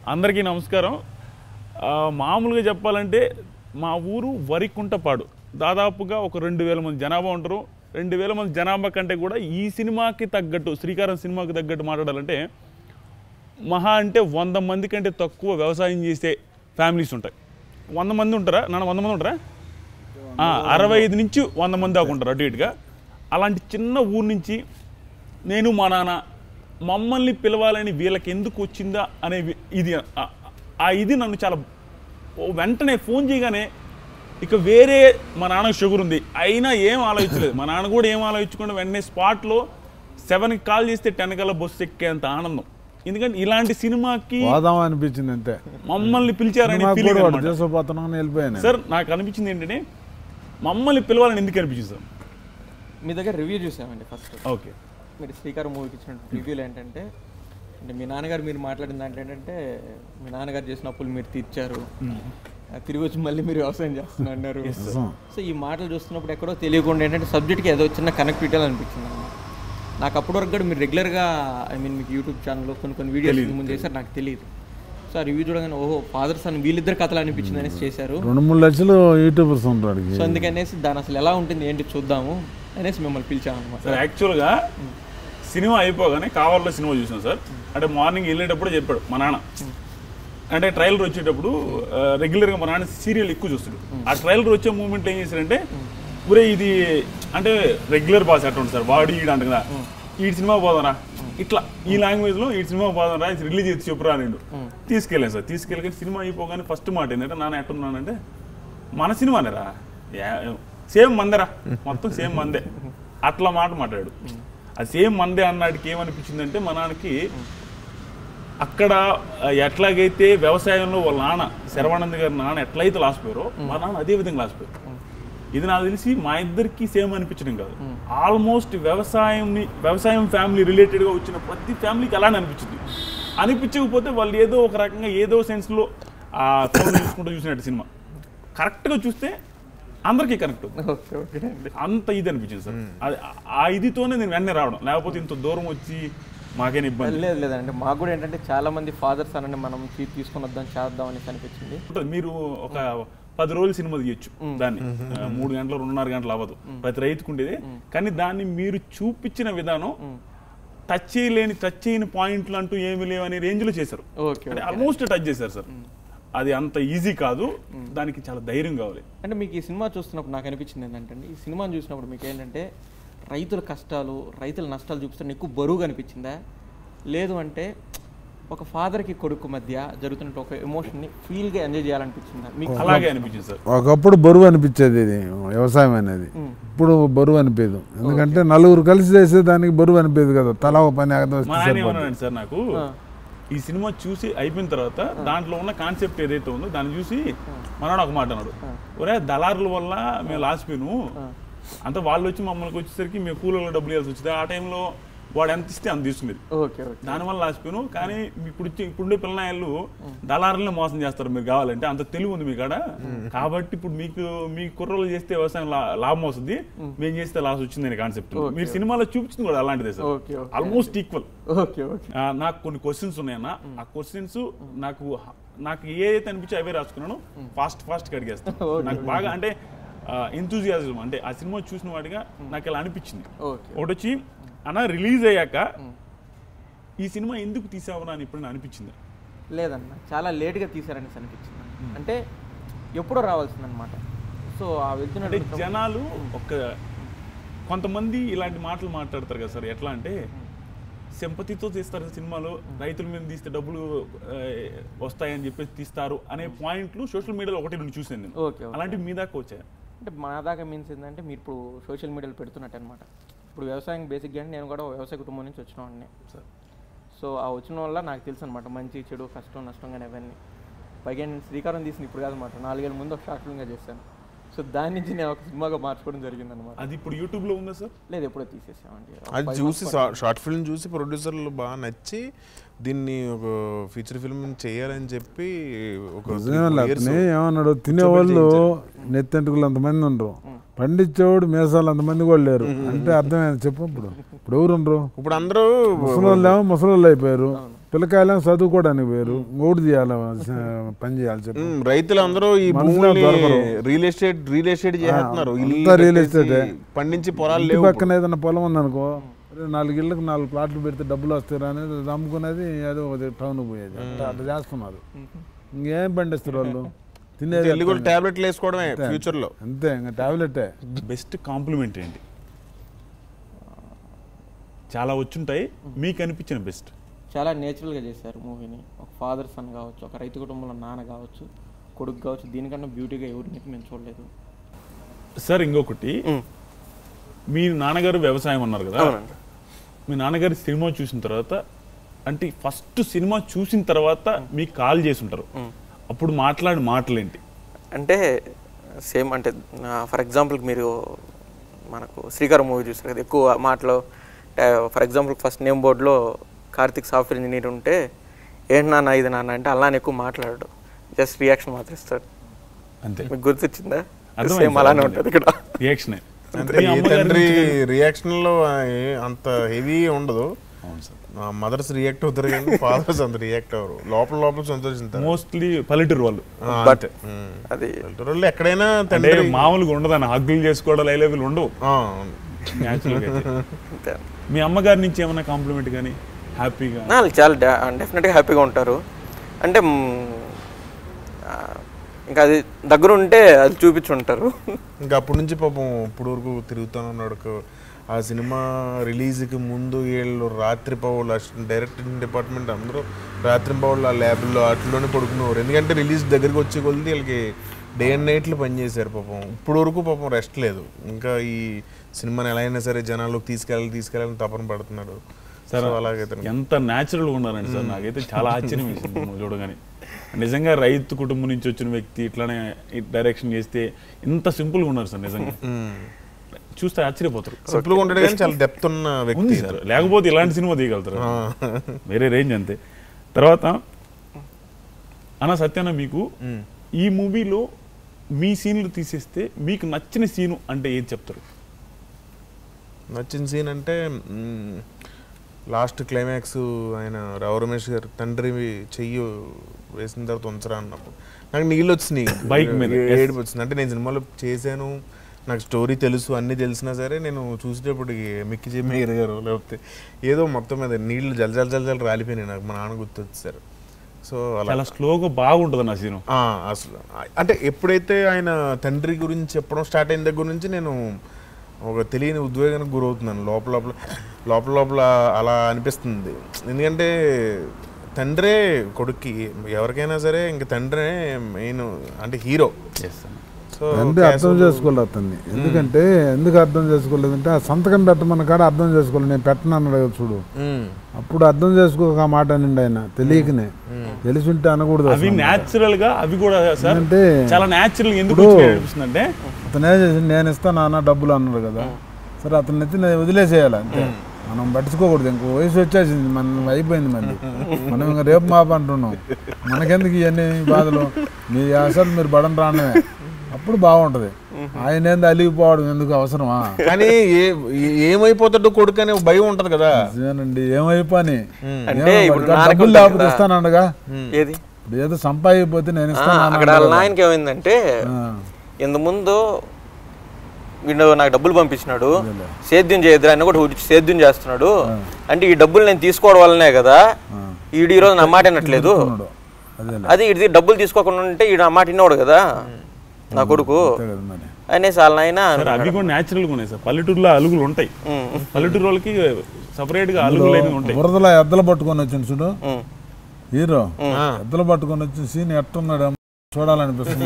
అందరికీ నమస్కారం ఆ, మామూలుగా చెప్పాలంటే మా ఊరు వరికుంటపాడు దాదాపుగా ఒక రెండు వేల మంది జనాభా ఉంటారు రెండు వేల మంది జనాభా కంటే కూడా ఈ సినిమాకి తగ్గట్టు శ్రీకారం సినిమాకి తగ్గట్టు మాట్లాడాలంటే మహా అంటే వంద మంది కంటే తక్కువ వ్యవసాయం చేసే ఫ్యామిలీస్ ఉంటాయి వంద మంది ఉంటారా నాన్న వంద మంది ఉంటారా ఆ, అరవై ఐదు నుంచి వంద మంది దాకా ఉంటారు అటు ఇటుగా అలాంటి చిన్న ఊరు నుంచి నేను మా నాన్న మమ్మల్ని పిలవాలని వీళ్ళకి ఎందుకు వచ్చిందా అనే వి- ఇది ఆ- ఆ ఇది నన్ను చాలా ఓ వెంటనే ఫోన్ చేయగానే ఇక వేరే మా నాన్నకి షుగర్ ఉంది అయినా ఏం ఆలోచించలేదు మా నాన్న కూడా ఏం ఆలోచించకుండా వెంటనే స్పాట్లో సెవెన్కి కాల్ చేస్తే టెన్ కల్లా బస్సు ఎక్కేంత ఆనందం ఎందుకంటే ఇలాంటి సినిమాకి పోదాం అనిపించింది అంతే మమ్మల్ని పిలిచారని సినిమాకి ఫీలింగ్ కూడా వాడు అన్నమాట. చేసుకుపోతున్నాం అని వెళ్ళిపోయాను సార్ నాకు అనిపించింది ఏంటంటే మమ్మల్ని పిలవాలని ఎందుకు అనిపించింది సార్ మీ దగ్గర రివ్యూ చూసామండి ఫస్ట్ ఓకే మీరు శ్రీకారం మూవీకి ఇచ్చిన రివ్యూలు ఏంటంటే అంటే మీ నాన్నగారు మీరు మాట్లాడిన దాంట్లో ఏంటంటే మీ నాన్నగారు చేసిన అప్పులు మీరు తీర్చారు ఆ, తిరిగి వచ్చి మళ్ళీ మీరు వ్యవసాయం చేస్తున్నా అన్నారు సో ఈ మాటలు చూస్తున్నప్పుడు ఎక్కడో తెలియకుండా ఏంటంటే సబ్జెక్ట్కి ఏదో చిన్న కనెక్టివిటీ అనిపించింది అన్నమాట నాకు అప్పటి వరకు కూడా మీరు రెగ్యులర్గా ఐ మీన్ మీకు యూట్యూబ్ ఛానల్లో కొన్ని కొన్ని వీడియోస్ ముందు చేశారు నాకు తెలియదు సో ఆ రివ్యూ చూడగానే ఓహో ఫాదర్ సన్ వీళ్ళిద్దరు కథలు అనిపించింది అనేసి చేశారు రెండు మూడు లక్షలు యూట్యూబర్స్ ఉంటాడు సో అందుకనేసి దాని అసలు ఎలా ఉంటుంది ఏంటి చూద్దాము అనేసి మిమ్మల్ని పిలిచాను అనమాట సార్ యాక్చువల్గా సినిమా అయిపోగానే కావాలలో సినిమా చూసాం సార్ అంటే మార్నింగ్ వెళ్ళేటప్పుడు చెప్పాడు మా నాన్న అంటే ట్రైలర్ వచ్చేటప్పుడు ఆ, రెగ్యులర్గా మా నాన్న సీరియల్ ఎక్కువ చూస్తాడు ఆ ట్రైలర్ వచ్చే మూమెంట్ ఏం చేశారంటే ఒరే ఇది అంటే రెగ్యులర్ బాస్ అట్లా ఉంటుంది సార్ వాడు ఈడు అంట కదా ఈ సినిమా పోదారా ఇట్లా ఈ లాంగ్వేజ్లో ఈ సినిమా పోదారా ఇది రిలీజ్ చేసి చెప్పురా నేను తీసుకెళ్ళాను సార్ తీసుకెళ్ళి సినిమా అయిపోగానే ఫస్ట్ మాట ఏంటంటే నాన్న ఎట్టున్నానంటే మన సినిమానేరా సేమ్ మందేరా మొత్తం సేమ్ మందే అట్లా మాట మాట్లాడు ఆ సేమ్ మందే అన్నాడికి ఏమనిపించిందంటే మా నాన్నకి అక్కడ ఆ, ఎట్లాగైతే వ్యవసాయంలో వాళ్ళ నాన్న శరవానంద్ గారి నాన్న ఎట్లయితే లాసిపోయారో మా నాన్న అదే విధంగా లాసిపోయారు ఇది నాకు తెలిసి మా ఇద్దరికి సేమ్ అనిపించడం కాదు ఆల్మోస్ట్ వ్యవసాయం వ్యవసాయం ఫ్యామిలీ రిలేటెడ్గా వచ్చిన ప్రతి ఫ్యామిలీకి అలానే అనిపించింది అనిపించకపోతే వాళ్ళు ఏదో ఒక రకంగా ఏదో సెన్స్లో ఆ ఫోన్ చూసుకుంటూ చూసినట్టు సినిమా కరెక్ట్గా చూస్తే అందరికీ కనెక్ట్ అవుతుంది ఓకే ఓకే అండి అంత ఇది అనిపించింది సార్ అది ఆ ఇదితోనే నేను వెంటనే రావడం లేకపోతే ఇంత దూరం వచ్చి మాకేనా ఇబ్బంది లేదు లేదండి మాకు కూడా ఏంటంటే చాలా మంది ఫాదర్స్ అని మనం తీ- తీసుకొని వద్దాం చేద్దాం అనేసి అనిపించింది ఉంటుంది. మీరు ఒక పది రోజులు సినిమా తీయచ్చు దాన్ని ఆ, మూడు గంటలు రెండున్నర గంటలు అవ్వదు ప్రతి రైతుకు ఉండేది కానీ దాన్ని మీరు చూపించిన విధానం టచ్ చేయలేని టచ్ చేయని పాయింట్లు అంటూ ఏమి లేవు అనే రేంజ్ లో చేశారు ఓకే అంటే ఆల్మోస్ట్ టచ్ చేశారు సార్ అది అంత ఈజీ కాదు దానికి చాలా ధైర్యం కావాలి అంటే మీకు ఈ సినిమా చూస్తున్నప్పుడు నాకు అనిపించింది ఏంటంటే ఈ సినిమాని చూసినప్పుడు మీకు ఏంటంటే రైతుల కష్టాలు రైతుల నష్టాలు చూపిస్తున్న ఎక్కువ బరువుగా అనిపించిందా లేదు అంటే ఒక ఫాదర్కి కొడుకు మధ్య జరుగుతున్న ఒక ఎమోషన్ని ఫీల్గా ఎంజాయ్ చేయాలనిపించిందా మీకు అలాగే అనిపించింది సార్ ఒకప్పుడు బరువు అనిపించేది ఇది వ్యవసాయం అనేది ఇప్పుడు బరువు అనిపించదు ఎందుకంటే నలుగురు కలిసి చేసే దానికి బరువు అనిపించదు కదా తలా ఒక పని మా వస్తే నాన్న సరిపోతుంది ఏమన్నాడు సార్ నాకు ఈ సినిమా చూసి అయిపోయిన తర్వాత దాంట్లో ఉన్న కాన్సెప్ట్ ఏదైతే ఉందో దాన్ని చూసి మనోడు ఒక మాట అన్నాడు ఒరే దళారుల వల్ల మేము లాసిపోయాను అంత వాళ్ళు వచ్చి మమ్మల్ని వచ్చేసరికి మేము కూలీలో డబ్బులు ఇవ్వాల్సి వచ్చింది ఆ టైంలో వాడు ఎంత ఇస్తే అంత తీసుకునేది ఓకే ఓకే దానివల్ల లాసిపోయాను కానీ ఇప్పుడు వచ్చి ఇప్పుడుండే పిల్లనాయలు దళారులనే మోసం చేస్తారు మీరు కావాలంటే అంత తెలివి ఉంది మీ కాడ కాబట్టి ఇప్పుడు మీకు మీ కుర్రలు చేస్తే వ్యవసాయం లా- లాభం వస్తుంది మేము చేస్తే లాస్ వచ్చింది అనే కాన్సెప్ట్ మీరు సినిమాలో చూపించింది కూడా అలాంటిదే sir okay okay almost equal okay okay ఆ, నాకు కొన్ని క్వశ్చన్స్ ఉన్నాయన్న ఆ క్వశ్చన్స్ నాకు నాకు ఏదైతే అనిపించి అవే రాసుకున్నాను ఫాస్ట్ ఫాస్ట్గా అడిగేస్తాను నాకు బాగా అంటే ఎంతూజియాజం అంటే ఆ సినిమా చూసిన వాడిగా నాకు ఇలా అనిపించింది ఓకే ఒకటి వచ్చి అన్న రిలీజ్ అయ్యాక ఈ సినిమా ఎందుకు తీసావనా అని ఇప్పుడు అనిపించింది లేదన్న చాలా లేట్గా తీశారనేసి అనిపించింది అంటే ఎప్పుడో రావాల్సిందనమాట సో ఆ అంటే వెళ్తున్న జనాలు ఒక కొంతమంది ఇలాంటి మాటలు మాట్లాడతారు కదా సార్ ఎట్లా అంటే సింపతితో తీస్తారు సినిమాలు రైతుల మీద తీస్తే డబ్బులు ఆ, వస్తాయని చెప్పేసి తీస్తారు అనే పాయింట్లు సోషల్ మీడియాలో ఒకటి రెండు చూసాను నేను ఓకే ఓకే అలాంటివి మీ దాకా వచ్చాయి అంటే మా దాకా మీన్స్ ఏంటంటే మీరు ఇప్పుడు సోషల్ మీడియాలో పెడుతున్నట్టు అనమాట ఇప్పుడు వ్యవసాయం బేసిక్గా అంటే నేను కూడా ఒక వ్యవసాయ కుటుంబం నుంచి వచ్చిన వాడిని సో ఆ వచ్చిన వల్ల నాకు తెలుసు అనమాట మంచి చెడు కష్టం నష్టం కానీ అవన్నీ పైగా నేను శ్రీకారం తీసిన ఇప్పుడు కాదనమాట నాలుగేళ్ళ ముందు ఒక షార్ట్ ఫిల్మ్గా చేశాను సో దాని నుంచి నేను ఒక సినిమాగా మార్చుకోవడం జరిగింది అనమాట అది ఇప్పుడు యూట్యూబ్ లో ఉందా సార్ లేదు ఎప్పుడో తీసేసామండి ఒక అది five చూసి months షా- షార్ట్ ఫిల్మ్ చూసి ప్రొడ్యూసర్లు బాగా నచ్చి దీన్ని ఒక ఫీచర్ ఫిల్మ్ చేయాలని చెప్పి ఒక three, నిజమే four years అతనే ఏమన్నాడు తినేవాళ్ళు నెత్తెంటుకులు అంతమంది ఉండరు పండించేవాడు మేసాలు అంతమంది కూడా లేరు అంటే అర్థమైంది చెప్పు ఇప్పుడు ఇప్పుడు ఎవరు ఉండరు ఇప్పుడు అందరూ ముసలి వాళ్ళు ఏమో ముసలి వాళ్ళు అయిపోయారు అవును. పిల్లకాయలు చదువుకోవడానికి వేరు ఓడి చేయాలి పని చేయాలి చెప్పు ఉమ్, రైతులందరూ ఈ మనుషులు భూముల్ని దొరకరు. రియల్ ఎస్టేట్ రియల్ ఎస్టేట్ చేస్తున్నారు అంతా ఇల్లు రియల్ కట్టేసి ఎస్టేటే. పండించి పొలాలు ఇంటి లేవు పక్కన ఏదైనా పొలం ఉందనుకో అరే నాలుగు ఇళ్ళకి నాలుగు ప్లాట్లు పెడితే డబ్బులు వస్తాయి అనేది అది అమ్ముకునేది ఏదో ఒకటి టౌన్ పోయేది అట్లా అట్లా చేస్తున్నారు ఇంకేం పండిస్తారు వాళ్ళు తినేది ఇల్లు కూడా టాబ్లెట్లు వేసుకోవడమే ఫ్యూచర్ లో అంతే ఇంకా టాబ్లెటే బెస్ట్ కాంప్లిమెంట్ ఏంటి చాలా వచ్చుంటాయి మీకు అనిపించిన బెస్ట్ చాలా నేచురల్గా చేశారు మూవీని ఒక ఫాదర్ సన్ కావచ్చు ఒక రైతు కుటుంబంలో నాన్న కావచ్చు కొడుకు కావచ్చు దీనికన్నా బ్యూటీగా ఎవరిని మేము చూడలేదు సార్ ఇంకొకటి మీ నాన్నగారు వ్యవసాయం అన్నారు కదా అవునండి మీ నాన్నగారి సినిమా చూసిన తర్వాత అంటే ఫస్ట్ సినిమా చూసిన తర్వాత మీకు కాల్ చేసి ఉంటారు అప్పుడు మాట్లాడి మాటలేంటి అంటే సేమ్ అంటే ఫర్ ఎగ్జాంపుల్ మీరు మనకు శ్రీకారం మూవీ చూస్తారు కదా ఎక్కువ మాటలో ఫర్ ఎగ్జాంపుల్ ఫస్ట్ నేమ్ బోర్డులో కార్తిక్ సాఫ్ట్వేర్ ఇంజనీర్ ఉంటే ఏంటి నాన్న ఇది నాన్న అంటే అలానే ఎక్కువ మాట్లాడాడు జస్ట్ రియాక్షన్ మాత్రం ఇస్తాడు అంతే మీకు గుర్తొచ్చిందా అర్థమైంది సేమ్ సార్, అలానే అర్థమైంది. ఉంటుంది ఇక్కడ రియాక్షనే అంటే మీ ఏ అమ్మగారి తండ్రి నుంచి- రియాక్షన్ లో ఆ, ఏ- అంత హెవీ ఉండదు అవును సార్ మదర్స్ రియాక్ట్ అవుతారు కానీ ఫాదర్స్ అంత రియాక్ట్ అవ్వరు లోపల లోపల సంతోషిస్తారు మోస్ట్లీ పల్లెటూరు వాళ్ళు ఆ, బట్ అంతే. ఉమ్. అది పల్లెటూరులో ఎక్కడైనా అంటే తండ్రి మామూలుగా ఉండదు హగ్గులు చేసుకోవడం లైలేబుల్ ఉండవు ఆ, అవును. న్యాచురల్గా అయితే. అంతే మీ అమ్మగారి నుంచి ఏమైనా కాంప్లిమెంట్ కానీ హ్యాపీగా నా, వాళ్ళు చాలా డెఫినెట్గా హ్యాపీగా ఉంటారు అంటే మ్, ఆ, ఇంకా అది దగ్గర ఉంటే అది చూపించుంటారు ఇంకా అప్పటి నుంచి పాపం ఇప్పుడు వరకు తిరుగుతాను ఉన్నాడు క- ఆ సినిమా రిలీజ్కి ముందు వీళ్ళు రాత్రి పౌళ్ళు డైరెక్టింగ్ డిపార్ట్మెంట్ అందరూ రాత్రి పౌళ్ళు ఆ ల్యాబ్లో వాటిలోనే పడుకునేవారు ఎందుకంటే రిలీజ్ దగ్గరికి వచ్చే కొద్ది వీళ్ళకి డే అండ్ నైట్లు పనిచేశారు పాపం ఇప్పుడు వరకు పాపం రెస్ట్ లేదు ఇంకా ఈ సినిమాని ఎలా అయినా సరే జనాల్లోకి తీసుకెళ్ళాలి తీసుకెళ్ళాలని తపన పడుతున్నాడు సార్ సో అలాగే తను- ఎంత న్యాచురల్గా ఉన్నారండి సార్ నాకైతే చాలా ఆశ్చర్యం వేసింది మిమ్మల్ని చూడగానే నిజంగా రైతు కుటుంబం నుంచి వచ్చిన వ్యక్తి ఇట్లానే డైరెక్షన్ చేస్తే ఇంత సింపుల్గా ఉన్నారు సార్ నిజంగా మ్మ్. చూస్తే ఆశ్చర్యపోతారు సింపుల్గా ఉంటాడు కానీ చాలా డెప్త్ ఉన్న ఉంది వ్యక్తి సార్ లేకపోతే ఇలాంటి సినిమా తీయగలుగుతారు ఆ. వేరే రేంజ్ అంతే తర్వాత అన్న సత్యాన మీకు మ్మ్. ఈ మూవీలో మీ సీన్లు తీసేస్తే మీకు నచ్చిన సీను అంటే ఏది చెప్తారు నచ్చిన సీన్ అంటే లాస్ట్ క్లైమాక్స్ ఆయన రావు రమేష్ గారు తండ్రి చెయ్యి వేసిన తర్వాత ఉంచరా అన్నప్పుడు నాకు నీళ్ళు వచ్చినాయి Bike మీద, ఏ- yes. ఏడుపు వచ్చింది అంటే నేను సినిమాలో చేశాను నాకు స్టోరీ తెలుసు అన్నీ తెలిసినా సరే నేను చూసేటప్పుడు మిక్కి చెప్పి ఎరగారు లేకపోతే ఏదో మొత్తం మీద నీళ్ళు జల జల జల జల రాలిపోయినాయి నాకు మా నాన్న గుర్తొచ్చారు సో అలా చాలా స్లోగా బాగుంటుంది నా సీను ఆ, అసలు అంటే ఎప్పుడైతే ఆయన తండ్రి గురించి చెప్పడం స్టార్ట్ అయిన దగ్గర నుంచి నేను ఒక తెలియని ఉద్వేగానికి గురవుతున్నాను లోపల లోపల లోపల లోపల అలా అనిపిస్తుంది ఎందుకంటే తండ్రే కొడుక్కి ఎవరికైనా సరే ఇంక తండ్రే మెయిన్ అంటే హీరో ఎస్ అన్న సో తండ్రి అర్థం చేసుకోలేదు అతన్ని ఎందుకంటే ఎందుకు అర్థం చేసుకోలేదంటే ఆ సంతకం పెట్టమన్న కాడ అర్థం చేసుకోలేదు నేను పెట్టను అన్నాడు కదా చూడు ఉమ్, అప్పుడు అర్థం చేసుకోక ఆ మాట అనిండి ఆయన తెలియకనే తెలిసి ఉంటే అనకూడదు అవి అసలు. న్యాచురల్ గా అవి కూడా సార్ అంటే చాలా న్యాచురల్ ఎందుకు ఇప్పుడు- వచ్చినాయి అనిపిస్తుంది అంటే అతను ఏం చేసి నేను ఇస్తాను అన్న డబ్బులు అన్నాడు కదా సరే అతను ఎత్తి నేను వదిలేసేయాలి అంతే మనం పట్టించుకోకూడదు ఇంకో వయసు వచ్చేసింది మనం అయిపోయింది మళ్ళీ మనం ఇంకా రేపు మాప అంటున్నాం మనకెందుకు ఇవన్నీ బాధలు మీ అసలు మీరు బడం రావడమే అప్పుడు బాగుంటది ఆయన ఏంది అలిగిపోవడం ఎందుకు అవసరమా కానీ ఏ ఏ- ఏమైపోతాడో కొడుకు అనే ఒక భయం ఉంటది కదా నిజమేనండి ఏమైపోని అంటే ఇప్పుడు నాన్నకి డబ్బులు ఉంటుంది లేకపోతే కదా. ఇస్తానండగా ఏది ఇప్పుడు ఏదో సంపాదిపోతే నేను ఆ, ఇస్తాను అక్కడ వాళ్ళ నాయనకి ఏమైందంటే ఇంత ముందు వీడు నాకు డబ్బులు పంపించినాడు సేద్యం చేయద్దు అని కూడా ఊరి సేద్యం చేస్తున్నాడు అంటే ఈ డబ్బులు నేను తీసుకోవడం వల్లనే కదా ఈడు ఈ రోజు నా మాట వినట్లేదు అదే అది ఇది డబ్బులు తీసుకోకుండా ఉంటే ఈడు నా మాట విన్నవాడు కదా నా కొడుకు కదా మరి అనేసి వాళ్ళ నాయన సార్ అవి కూడా న్యాచురల్ గా ఉన్నాయి సార్ పల్లెటూరులో అలుగులు ఉంటాయి పల్లెటూరు వాళ్ళకి సపరేట్ గా అలుగులు అనేవి ఉంటాయి బురదలో ఎద్దలు పట్టుకొని వచ్చింది చూడు ఉమ్. హీరో ఎద్దలు పట్టుకొని వచ్చిన సీన్ ఎట్టున్నాడు చూడాలనిపిస్తుంది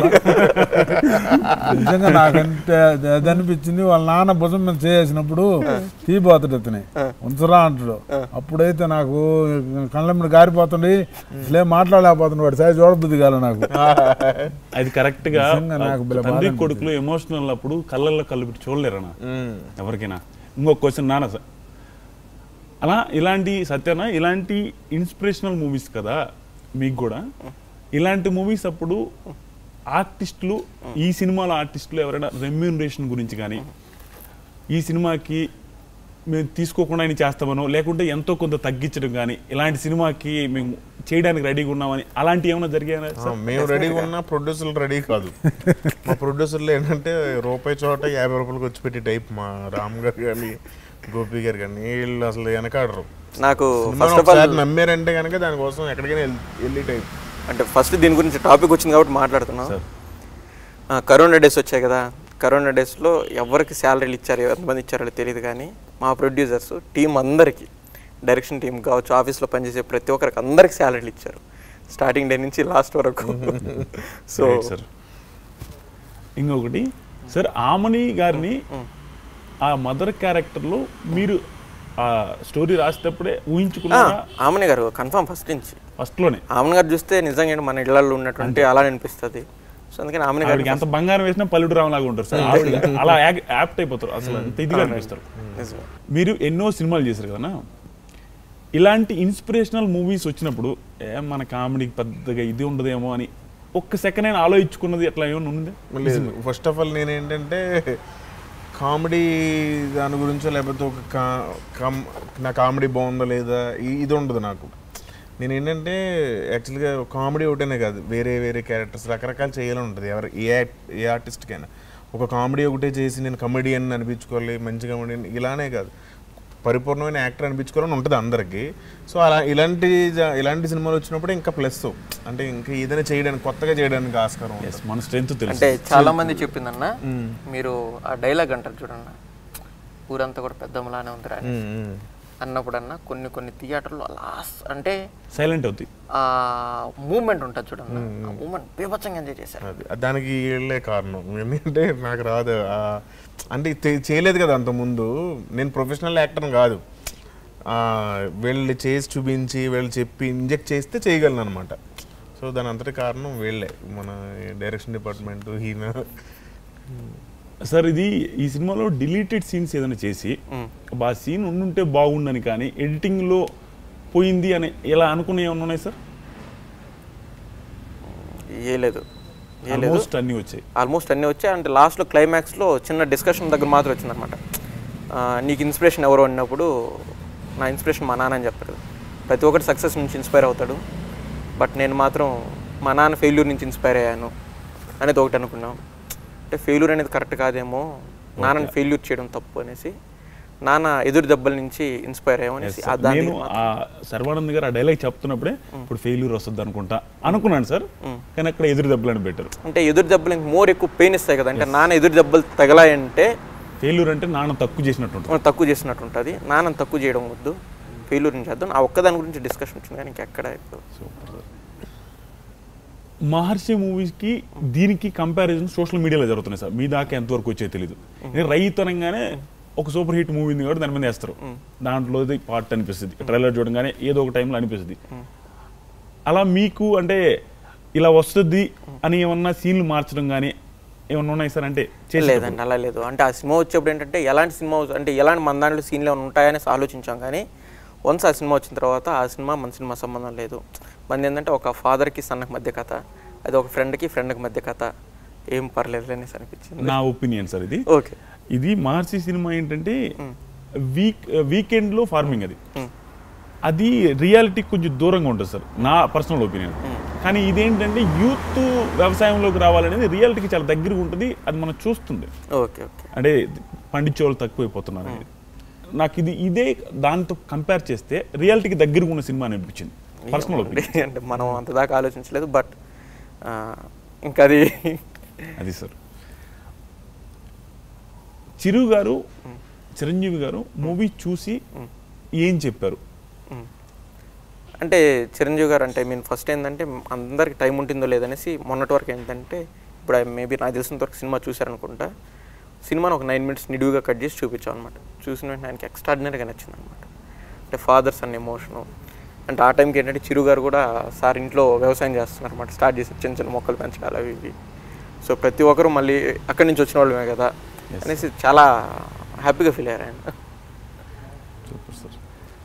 నిజంగా నాకంటే అది అది అనిపించింది వాళ్ళ నాన్న భుజం మీద చేసినప్పుడు తీపోతాడు అతని ఉంచరా అంటాడు అప్పుడైతే నాకు కళ్ళ మీద గారిపోతుంది అసలే మాట్లాడలేకపోతున్నాడు వాడు సైజ్ చూడబుద్ధి కాల నాకు అది కరెక్ట్ గా నిజంగా నాకు భలే బాధ తండ్రి అనిపించింది. కొడుకులు ఎమోషనల్ అప్పుడు కళ్ళల్లో కళ్ళు పెట్టి చూడలేరనా ఉమ్. ఎవరికైనా ఇంకొక క్వశ్చన్ నాన్న సార్ అలా ఇలాంటి సత్యన ఇలాంటి ఇన్స్పిరేషనల్ మూవీస్ కదా మీకు కూడా ఇలాంటి మూవీస్ అప్పుడు ఆర్టిస్టులు ఈ సినిమాలో ఆర్టిస్టులు ఎవరైనా రెమ్యూనరేషన్ గురించి కానీ ఈ సినిమాకి మేము తీసుకోకుండా ఆయన చేస్తామనో లేకుంటే ఎంతో కొంత తగ్గించడం కానీ ఇలాంటి సినిమాకి మేము చేయడానికి రెడీగా ఉన్నామని అలాంటి ఏమైనా జరిగాయా ఆ, సార్ మేము రెడీగా ఉన్నా ప్రొడ్యూసర్లు రెడీ కాదు మా ప్రొడ్యూసర్లు ఏంటంటే రూపాయి చోట యాభై రూపాయలకి వచ్చి పెట్టి టైప్ మా రామ్ గారు కానీ గోపి గారు కానీ వీళ్ళు అసలు వెనకాడరు నాకు సినిమాని ఫస్ట్ ఆఫ్ ఆల్ ఒకసారి నమ్మారంటే కనుక దానికోసం ఎక్కడికైనా వెళ్ళి- వెళ్ళి టైప్ అంటే ఫస్ట్ దీని గురించి టాపిక్ వచ్చింది కాబట్టి మాట్లాడుతున్నాం సార్. ఆ, కరోనా డేస్ వచ్చాయి కదా కరోనా డేస్లో ఎవరికి శాలరీలు ఇచ్చారు ఎంతమంది ఇచ్చారో తెలియదు కానీ మా ప్రొడ్యూసర్స్ టీం అందరికీ డైరెక్షన్ టీం కావచ్చు ఆఫీస్లో పనిచేసే ప్రతి ఒక్కరికి అందరికి శాలరీలు ఇచ్చారు స్టార్టింగ్ డే నుంచి లాస్ట్ వరకు సో Right, సార్ ఇంకొకటి సార్ ఆమని గారిని ఆ మదర్ క్యారెక్టర్లో మీరు ఆ స్టోరీ రాసేటప్పుడే ఊహించుకున్నారా ఆమెనే గారు కన్ఫామ్ ఫస్ట్ నుంచి ఫస్ట్లోనే ఆమెను గారు చూస్తే నిజంగా మన ఇళ్లలో ఉన్నటువంటి అలా అనిపిస్తుంది సో అందుకని ఆమెను గారు ఆవిడకి ఎంత బంగారం వేసినా పల్లెడు రామలాగా ఉంటారు సార్ ఆవిడ అలా యాప్ట్ అయిపోతారు అసలు అంత ఇదిగా అనిపిస్తారు నిజమే మీరు ఎన్నో సినిమాలు చేశారు కదా ఇలాంటి ఇన్స్పిరేషనల్ మూవీస్ వచ్చినప్పుడు ఏ మన కామెడీకి పెద్దగా ఇది ఉండదేమో అని ఒక్క సెకండ్ అయినా ఆలోచించుకున్నది అట్లా ఏమైనా ఉంది లేదు ఫస్ట్ ఆఫ్ ఆల్ నేను ఏంటంటే కామెడీ దాని గురించో లేకపోతే ఒక కా- కామ్- నా కామెడీ బాగుందా లేదా ఈ- ఇది ఉండదు నాకు నేను ఏంటంటే యాక్చువల్గా కామెడీ ఒకటేనే కాదు వేరే వేరే క్యారెక్టర్స్ రకరకాలు చేయాలని ఉంటుంది ఎవరు ఏ యాక్ట్ ఏ ఆర్టిస్ట్కైనా ఒక కామెడీ ఒకటే చేసి నేను కమెడియన్ అనిపించుకోవాలి మంచి కమెడియన్ ఇలానే కాదు పరిపూర్ణమైన యాక్టర్ అనిపించుకోవాలని ఉంటుంది అందరికీ సో అలా ఇలాంటి జ- ఇలాంటి సినిమాలు వచ్చినప్పుడు ఇంకా ప్లస్ అంటే ఇంకా ఏదైనా చేయడానికి కొత్తగా చేయడానికి ఆస్కారం ఉంటుంది Yes, మన స్ట్రెంత్ తెలుసు అంటే చాలా మంది చెప్పిందన్న మీరు ఆ డైలాగ్ అంటారు చూడన్న ఊరంతా కూడా పెద్దమ్మలానే ఉందిరా అని. ఉమ్, ఉమ్. అన్నప్పుడన్నా కొన్ని కొన్ని థియేటర్లో లాస్ట్ అంటే సైలెంట్ అవుతాయి ఆ మూమెంట్ ఉంటుంది చూడన్న ఆ మూమెంట్ బీభత్సంగా ఎంజాయ్ చేశారు అది దానికి వీళ్ళే కారణం ఎందుకంటే నాకు రాదు ఆ, అంటే తె- చేయలేదు కదా అంత ముందు నేను ప్రొఫెషనల్ యాక్టర్ కాదు ఆ, వీళ్ళు చేసి చూపించి వీళ్ళు చెప్పి ఇంజెక్ట్ చేస్తే చేయగలను అనమాట సో దాని అంతటి కారణం వీళ్ళే మన డైరెక్షన్ డిపార్ట్మెంట్ ఈయన సార్ ఇది ఈ సినిమాలో డిలీటెడ్ సీన్స్ ఏదైనా చేసి ఆ సీన్ ఉండుంటే బాగుండని కానీ ఎడిటింగ్లో పోయింది అని ఇలా అనుకునే ఏమైనా ఉన్నాయి సార్ ఏ లేదు ఏ లేదు ఆల్మోస్ట్ అన్నీ వచ్చాయి ఆల్మోస్ట్ అన్నీ వచ్చాయి అంటే లాస్ట్లో క్లైమాక్స్లో చిన్న డిస్కషన్ దగ్గర మాత్రం వచ్చిందనమాట ఆ, నీకు ఇన్స్పిరేషన్ ఎవరు అన్నప్పుడు నా ఇన్స్పిరేషన్ మా నాన్న అని చెప్పారు ప్రతి ఒక్కటి సక్సెస్ నుంచి ఇన్స్పైర్ అవుతాడు బట్ నేను మాత్రం మా నాన్న ఫెయిల్యూర్ నుంచి ఇన్స్పైర్ అయ్యాను అనేది ఒకటి అనుకున్నాం అంటే ఫెయిల్యూర్ అనేది కరెక్ట్ కాదేమో నాన్నని ఫెయిల్యూర్ చేయడం తప్పు అనేసి నాన్న ఎదురు దెబ్బల నుంచి ఇన్స్పైర్ అయ్యామనేసి ఆ దాని నేను ఆ సర్వానంద్ గారు ఆ డైలాగ్ చెప్తున్నప్పుడే ఇప్పుడు ఫెయిల్యూర్ వస్తుంది అనుకుంటా అనుకున్నాను సార్ కానీ అక్కడ ఎదురు దెబ్బలని పెట్టారు అంటే ఎదురు దెబ్బలు ఇంక మోర్ ఎక్కువ పెయిన్ ఇస్తాయి కదా అంటే నాన్న ఎదురు దెబ్బలు తగలాయంటే ఫెయిల్యూర్ అంటే నాన్న తక్కువ చేసినట్టు ఉంటుంది మనం తక్కువ చేసినట్టు ఉంటుంది నాన్న తక్కువ చేయడం వద్దు ఫెయిల్యూర్ నుంచి చేద్దాం ఆ ఒక్కదాని గురించి డిస్కషన్ వచ్చింది కానీ ఇంకెక్కడ ఇప్పుడు సూపర్ సార్ మహర్షి మూవీస్కి దీనికి కంపారిజన్ సోషల్ మీడియాలో జరుగుతున్నాయి సార్ మీ దాకా ఎంతవరకు వచ్చే తెలియదు ఇది రైతనంగానే ఒక సూపర్ హిట్ మూవీ ఉంది కాబట్టి దాని మీద వేస్తారు దాంట్లో పార్ట్ అనిపిస్తుంది ట్రైలర్ చూడగానే ఏదో ఒక టైంలో అనిపిస్తుంది అలా మీకు అంటే ఇలా వస్తుంది అని ఏమన్నా సీన్లు మార్చడం కానీ ఏమన్నా ఉన్నాయి సార్ అంటే చేసేటప్పుడు. లేదండి అలా లేదు అంటే ఆ సినిమా వచ్చేప్పుడు ఏంటంటే ఎలాంటి సినిమా వస్తు- అంటే ఎలాంటి మన దాంట్లో సీన్లు ఏమైనా ఉంటాయనేసి ఆలోచించాం కానీ వన్స్ ఆ సినిమా వచ్చిన తర్వాత ఆ సినిమా మన సినిమా సంబంధం లేదు మన ఏంటంటే ఒక ఫాదర్కి సన్నకి మధ్య కథ అది ఒక ఫ్రెండ్కి ఫ్రెండ్కి మధ్య కథ ఏం పర్లేదు అనేసి అనిపించింది నా ఒపీనియన్ సార్ ఇది ఓకే ఇది మహర్షి సినిమా ఏంటంటే వీక్ వీకెండ్ లో ఫార్మింగ్ అది అది రియాలిటీకి కొంచెం దూరంగా ఉంటుంది సార్ నా పర్సనల్ ఒపీనియన్ కానీ ఇదేంటంటే యూత్ వ్యవసాయంలోకి రావాలనేది రియాలిటీకి చాలా దగ్గరగా ఉంటుంది అది మనం చూస్తుంది ఓకే ఓకే అంటే పండించే వాళ్ళు తక్కువైపోతున్నారు అనేది నాకు ఇది ఇదే దాంతో కంపేర్ చేస్తే రియాలిటీకి దగ్గరగా ఉన్న సినిమా అని అనిపించింది పర్సనల్ ఒపీనియన్ అంటే మనం అంత దాకా ఆలోచించలేదు బట్ ఇంకా అది అది సార్ చిరు గారు చిరంజీవి గారు మూవీ చూసి ఏం చెప్పారు అంటే చిరంజీవి గారు అంటే మీన్ ఫస్ట్ ఏంటంటే అందరికి టైం ఉంటుందో లేదనేసి మొన్నటి వరకు ఏంటంటే ఇప్పుడు మేబీ నాకు తెలిసినంత వరకు సినిమా చూశారనుకుంటా సినిమాను ఒక నైన్ మినిట్స్ నిడివిగా కట్ చేసి చూపించాం అనమాట చూసిన వెంటనే ఆయనకి ఎక్స్ట్రాడినరీగా నచ్చింది అనమాట అంటే ఫాదర్స్ అన్న ఎమోషను అంటే ఆ టైంకి ఏంటంటే చిరు గారు కూడా సార్ ఇంట్లో వ్యవసాయం చేస్తున్నారు అనమాట స్టార్ట్ చేసి చిన్న చిన్న మొక్కలు పెంచడాలు అవి ఇవి సో ప్రతి ఒక్కరు మళ్ళీ అక్కడి నుంచి వచ్చిన వాళ్ళమే కదా అనేసి చాలా హ్యాపీగా ఫీల్ అయ్యారు ఆయన సూపర్ సార్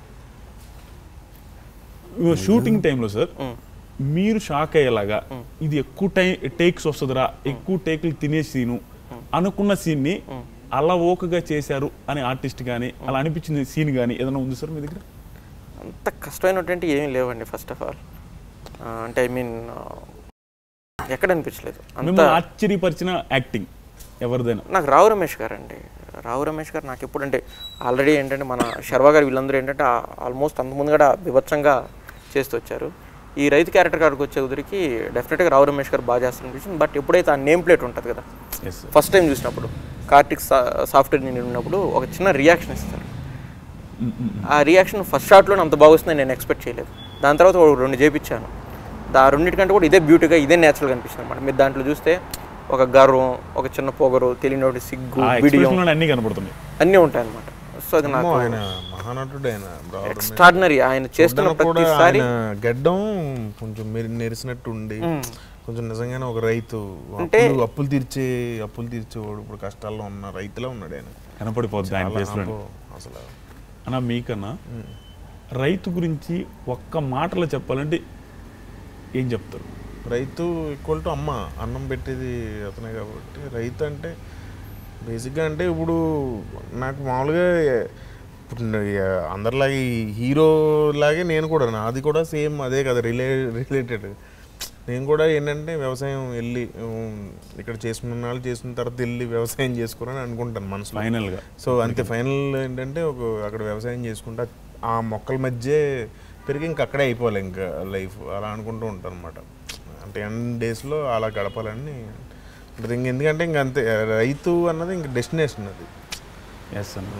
షూటింగ్ టైంలో సార్ మీరు షాక్ అయ్యేలాగా ఇది ఎక్కువ టైం టేక్స్ వస్తుందిరా ఎక్కువ టేకులు తినే సీను అనుకున్న సీన్ని అలా ఓకగా చేశారు అని ఆర్టిస్ట్ కానీ అలా అనిపించిన సీన్ కానీ ఏదైనా ఉంది సార్ మీ దగ్గర అంత కష్టమైనటువంటి ఏమీ లేవండి ఫస్ట్ ఆఫ్ ఆల్ అంటే ఐ మీన్ ఎక్కడ అనిపించలేదు అంత మిమ్మల్ని ఆశ్చర్యపరిచిన యాక్టింగ్ ఎవరిదైనా నాకు రావు రమేష్ గారు అండి రావు రమేష్ గారు నాకు ఎప్పుడు అంటే ఆల్రెడీ ఏంటంటే మన శర్వా గారు వీళ్ళందరూ ఏంటంటే ఆల్మోస్ట్ అంత ముందు కూడా బిభత్సంగా చేస్తూ వచ్చారు ఈ రైతు క్యారెక్టర్ కాడికి వచ్చే కుదిరికి డెఫినెట్గా రావు రమేష్ గారు బాగా చేస్తారనిపించింది బట్ ఎప్పుడైతే ఆ నేమ్ ప్లేట్ ఉంటుంది కదా ఎస్ సార్ ఫస్ట్ టైం చూసినప్పుడు కార్టిక్ సాఫ్ట్వేర్ నేను ఉన్నప్పుడు ఒక చిన్న రియాక్షన్ ఇస్తారు ఆ రియాక్షన్ ఫస్ట్ షాట్లో అంత బాగుస్తుందని నేను ఎక్స్పెక్ట్ చేయలేదు దాని తర్వాత ఒక రెండు చేపించాను దా రెండింటికంటే కూడా ఇదే బ్యూటీగా ఇదే నేచురల్గా అనిపిస్తుంది అనమాట మీరు దాంట్లో చూస్తే ఒక గర్వం ఒక చిన్న పొగరు తెలియని సిగ్గు ఆ బిడియం ఎక్స్ప్రెషన్ అన్నీ కనపడుతున్నాయి అన్నీ ఉంటాయి అనమాట సో అది నాకు అమ్మో, ఆయన మహానటుడు ఆయన రావడం ఎక్స్ట్రాడినరీ ఆయన చేస్తున్న చూడ్డానికి కూడా ప్రతిసారి ఆయన గడ్డం కొంచెం మెరి నెరిసినట్టు ఉండి కొంచెం నిజంగానే ఒక రైతు అంటే- అప్పులు అప్పులు తీర్చే అప్పులు తీర్చేవాడు ఇప్పుడు కష్టాల్లో ఉన్న రైతులా ఉన్నాడు ఆయన కనపడిపోద్ది ఆయన చాలా ఫేస్లో అబ్బో, అసలు అన్న మీకన్నా రైతు గురించి ఒక్క మాటలో చెప్పాలంటే ఏం చెప్తారు రైతు ఈక్వల్ టు అమ్మ అన్నం పెట్టేది అతనే కాబట్టి రైతు అంటే బేసిక్గా అంటే ఇప్పుడు నాకు మామూలుగా ఇప్పుడు న- అందరిలాగే హీరో లాగే నేను కూడా నాది కూడా సేమ్ అదే కదా రిలే రిలేటెడ్ నేను కూడా ఏంటంటే వ్యవసాయం వెళ్ళి ఉమ్, ఇక్కడ చేసుకున్న వాళ్ళు చేసుకున్న తర్వాత వెళ్ళి వ్యవసాయం చేసుకోరని అనుకుంటాను మనసులో ఫైనల్గా సో అంతే ఫైనల్ ఏంటంటే ఒక అక్కడ వ్యవసాయం చేసుకుంటా ఆ మొక్కల మధ్య పెరిగి ఇంక అక్కడే అయిపోవాలి ఇంకా లైఫ్ అలా అనుకుంటూ ఉంటాను అనమాట అంటే ఎన్ డేస్లో అలా గడపాలని ఉంటుంది ఇంక ఎందుకంటే ఇంక అంతే రైతు అన్నది ఇంక డెస్టినేషన్ అది ఎస్ అన్న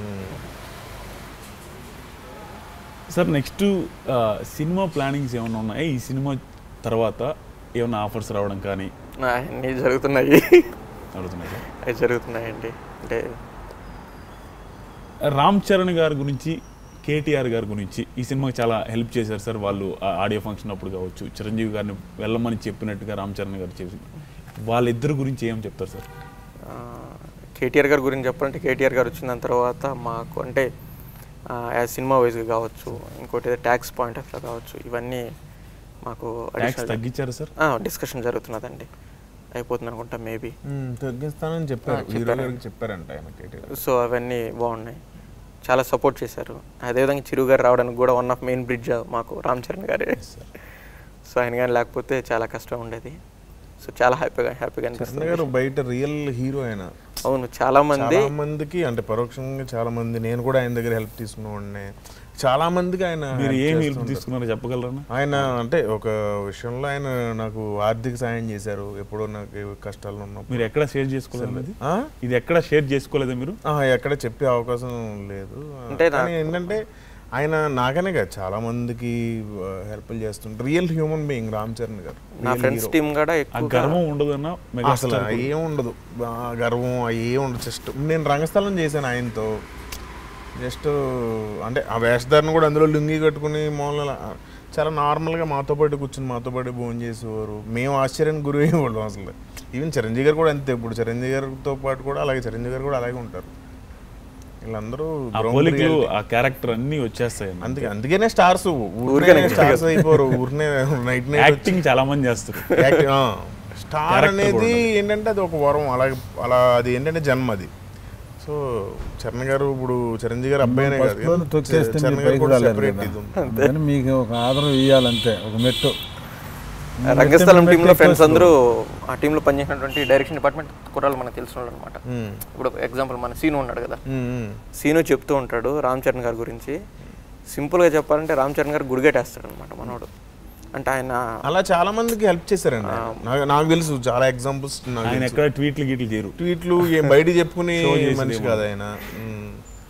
సార్ నెక్స్ట్ సినిమా ప్లానింగ్స్ ఏమైనా ఉన్నాయా ఈ సినిమా తర్వాత ఏమైనా ఆఫర్స్ రావడం కానీ అన్నీ జరుగుతున్నాయి జరుగుతున్నాయి సార్ అవి జరుగుతున్నాయండి అంటే రామ్ చరణ్ గారి గురించి కేటీఆర్ గారి గురించి ఈ సినిమాకి చాలా హెల్ప్ చేశారు సార్ వాళ్ళు ఆ ఆడియో ఫంక్షన్ అప్పుడు కావచ్చు చిరంజీవి గారిని వెళ్ళమని చెప్పినట్టుగా రామ్ చరణ్ గారు చేసి వాళ్ళిద్దరి గురించి ఏం చెప్తారు సార్ ఆ, కేటీఆర్ గారి గురించి చెప్పాలంటే కేటీఆర్ గారు వచ్చిన దాని తర్వాత మాకు అంటే యాజ్ సినిమా వైజ్గా కావచ్చు ఇంకోటి ట్యాక్స్ పాయింట్ ఆఫ్ కావచ్చు ఇవన్నీ మాకు ట్యాక్స్ తగ్గించారు సార్ డిస్కషన్ జరుగుతున్నదండి అయిపోతుంది అనుకుంటా మేబీ తగ్గిస్తానని చెప్పారు హీరో చెప్పారు. గారికి చెప్పారంట ఆయన కేటీఆర్ సో అవన్నీ బాగున్నాయి చాలా సపోర్ట్ చేశారు అదేవిధంగా చిరు గారు రావడానికి కూడా వన్ ఆఫ్ మెయిన్ బ్రిడ్జ్ మాకు రామ్ చరణ్ గారే సో ఆయన కానీ లేకపోతే చాలా కష్టం ఉండేది సో చాలా హ్యాపీగా హ్యాపీగా చరణ్ అనిపిస్తుంది గారు బయట రియల్ హీరో ఆయన అవును చాలా మంది చాలా మందికి అంటే పరోక్షంగా చాలా మంది నేను కూడా ఆయన దగ్గర హెల్ప్ తీసుకున్నవాడిని చాలా మందికి ఆయన మీరు help ఏం చేస్తూ హెల్ప్ ఉంటారు. తీసుకున్నారో చెప్పగలరా ఆయన అంటే ఒక విషయంలో ఆయన నాకు ఆర్థిక సాయం చేశారు ఎప్పుడో నాకు కష్టాలు ఉన్నప్పుడు మీరు ఎక్కడ షేర్ చేసుకోలేదు అది ఆ? ఇది ఎక్కడ షేర్ చేసుకోలేదా మీరు ఆ, ఎక్కడ చెప్పే అవకాశం లేదు అంటే కానీ ఏంటంటే ఆయన నాకనే కాదు చాలా మందికి హెల్ప్ చేస్తుంటారు real human being Ram Charan garu నా Real ఫ్రెండ్స్ hero. టీం కూడా ఆ ఎక్కువ గర్వం ఉండదన్న అసలు మెగాస్టార్ ఏం ఉండదు ఆ గర్వం ఏం ఉండదు జస్ట్ నేను రంగస్థలం చేశాను ఆయనతో జస్ట్ అంటే ఆ వేషధారణ కూడా అందులో లుంగి కట్టుకుని మామూలుగా చాలా నార్మల్గా మాతో పాటు కూర్చుని మాతో పాటు భోజనం చేసేవారు మేము ఆశ్చర్యానికి గురి అయ్యేవాళ్ళం అసలు ఈవెన్ చిరంజీవి గారు కూడా అంతే ఇప్పుడు చిరంజీవి గారితో పాటు కూడా అలాగే చిరంజీవి గారు కూడా అలాగే ఉంటారు వీళ్ళందరూ ఆ ground పోలికలు reality. ఆ క్యారెక్టర్ అన్ని వచ్చేస్తాయి అన్న. అందుకే అందుకనే స్టార్స్ ఊరికనే ఊరికనే స్టార్స్ అయిపోరు ఊరినే నైట్ నైట్ యాక్టింగ్ చాలా మంది చేస్తారు స్టార్ Character అనేది కూడా ఉండాలి. ఏంటంటే అది ఒక వరం అలాగే అలా అది ఏంటంటే జన్మ అది సో చరణ్ గారు ఇప్పుడు చిరంజీవి గారు అబ్బాయినే కాదు ఫస్ట్లోనే తొక్కేస్తే చరణ్ మీరు గారు పైకి కూడా రాలేరు separate కదా. ఇది ఉంది. అందుకని మీకు ఒక ఆదరం ఇవ్వాలంతే ఒక మెట్టు రంగస్థలం మెట్టు టీంలో ఫ్రెండ్స్ ఎక్కేసుకో. అందరూ ఆ టీంలో పనిచేసినటువంటి డైరెక్షన్ డిపార్ట్మెంట్ కుర్రాళ్ళు మనకు తెలిసిన వాళ్ళు అనమాట మ్మ్. ఇప్పుడు ఎగ్జాంపుల్ మన సీను ఉన్నాడు కదా మ్మ్, మ్మ్. సీను చెప్తూ ఉంటాడు రామ్ చరణ్ గారి గురించి సింపుల్గా చెప్పాలంటే రామ్ చరణ్ గారు గుడిగట్టేస్తాడు అనమాట మనోడు అంటే ఆయన అలా చాలా మందికి హెల్ప్ చేశారండి ఆయన. నాకు నాకు తెలుసు చాలా ఎగ్జాంపుల్స్ నాకు ఆయన తెలుసు. ఎక్కడ ట్వీట్లు గీట్లు చేయరు ట్వీట్లు ఏం బయట చెప్పుకుని Show చేసేది మనిషి ఏమో. కాదు ఆయన మ్మ్.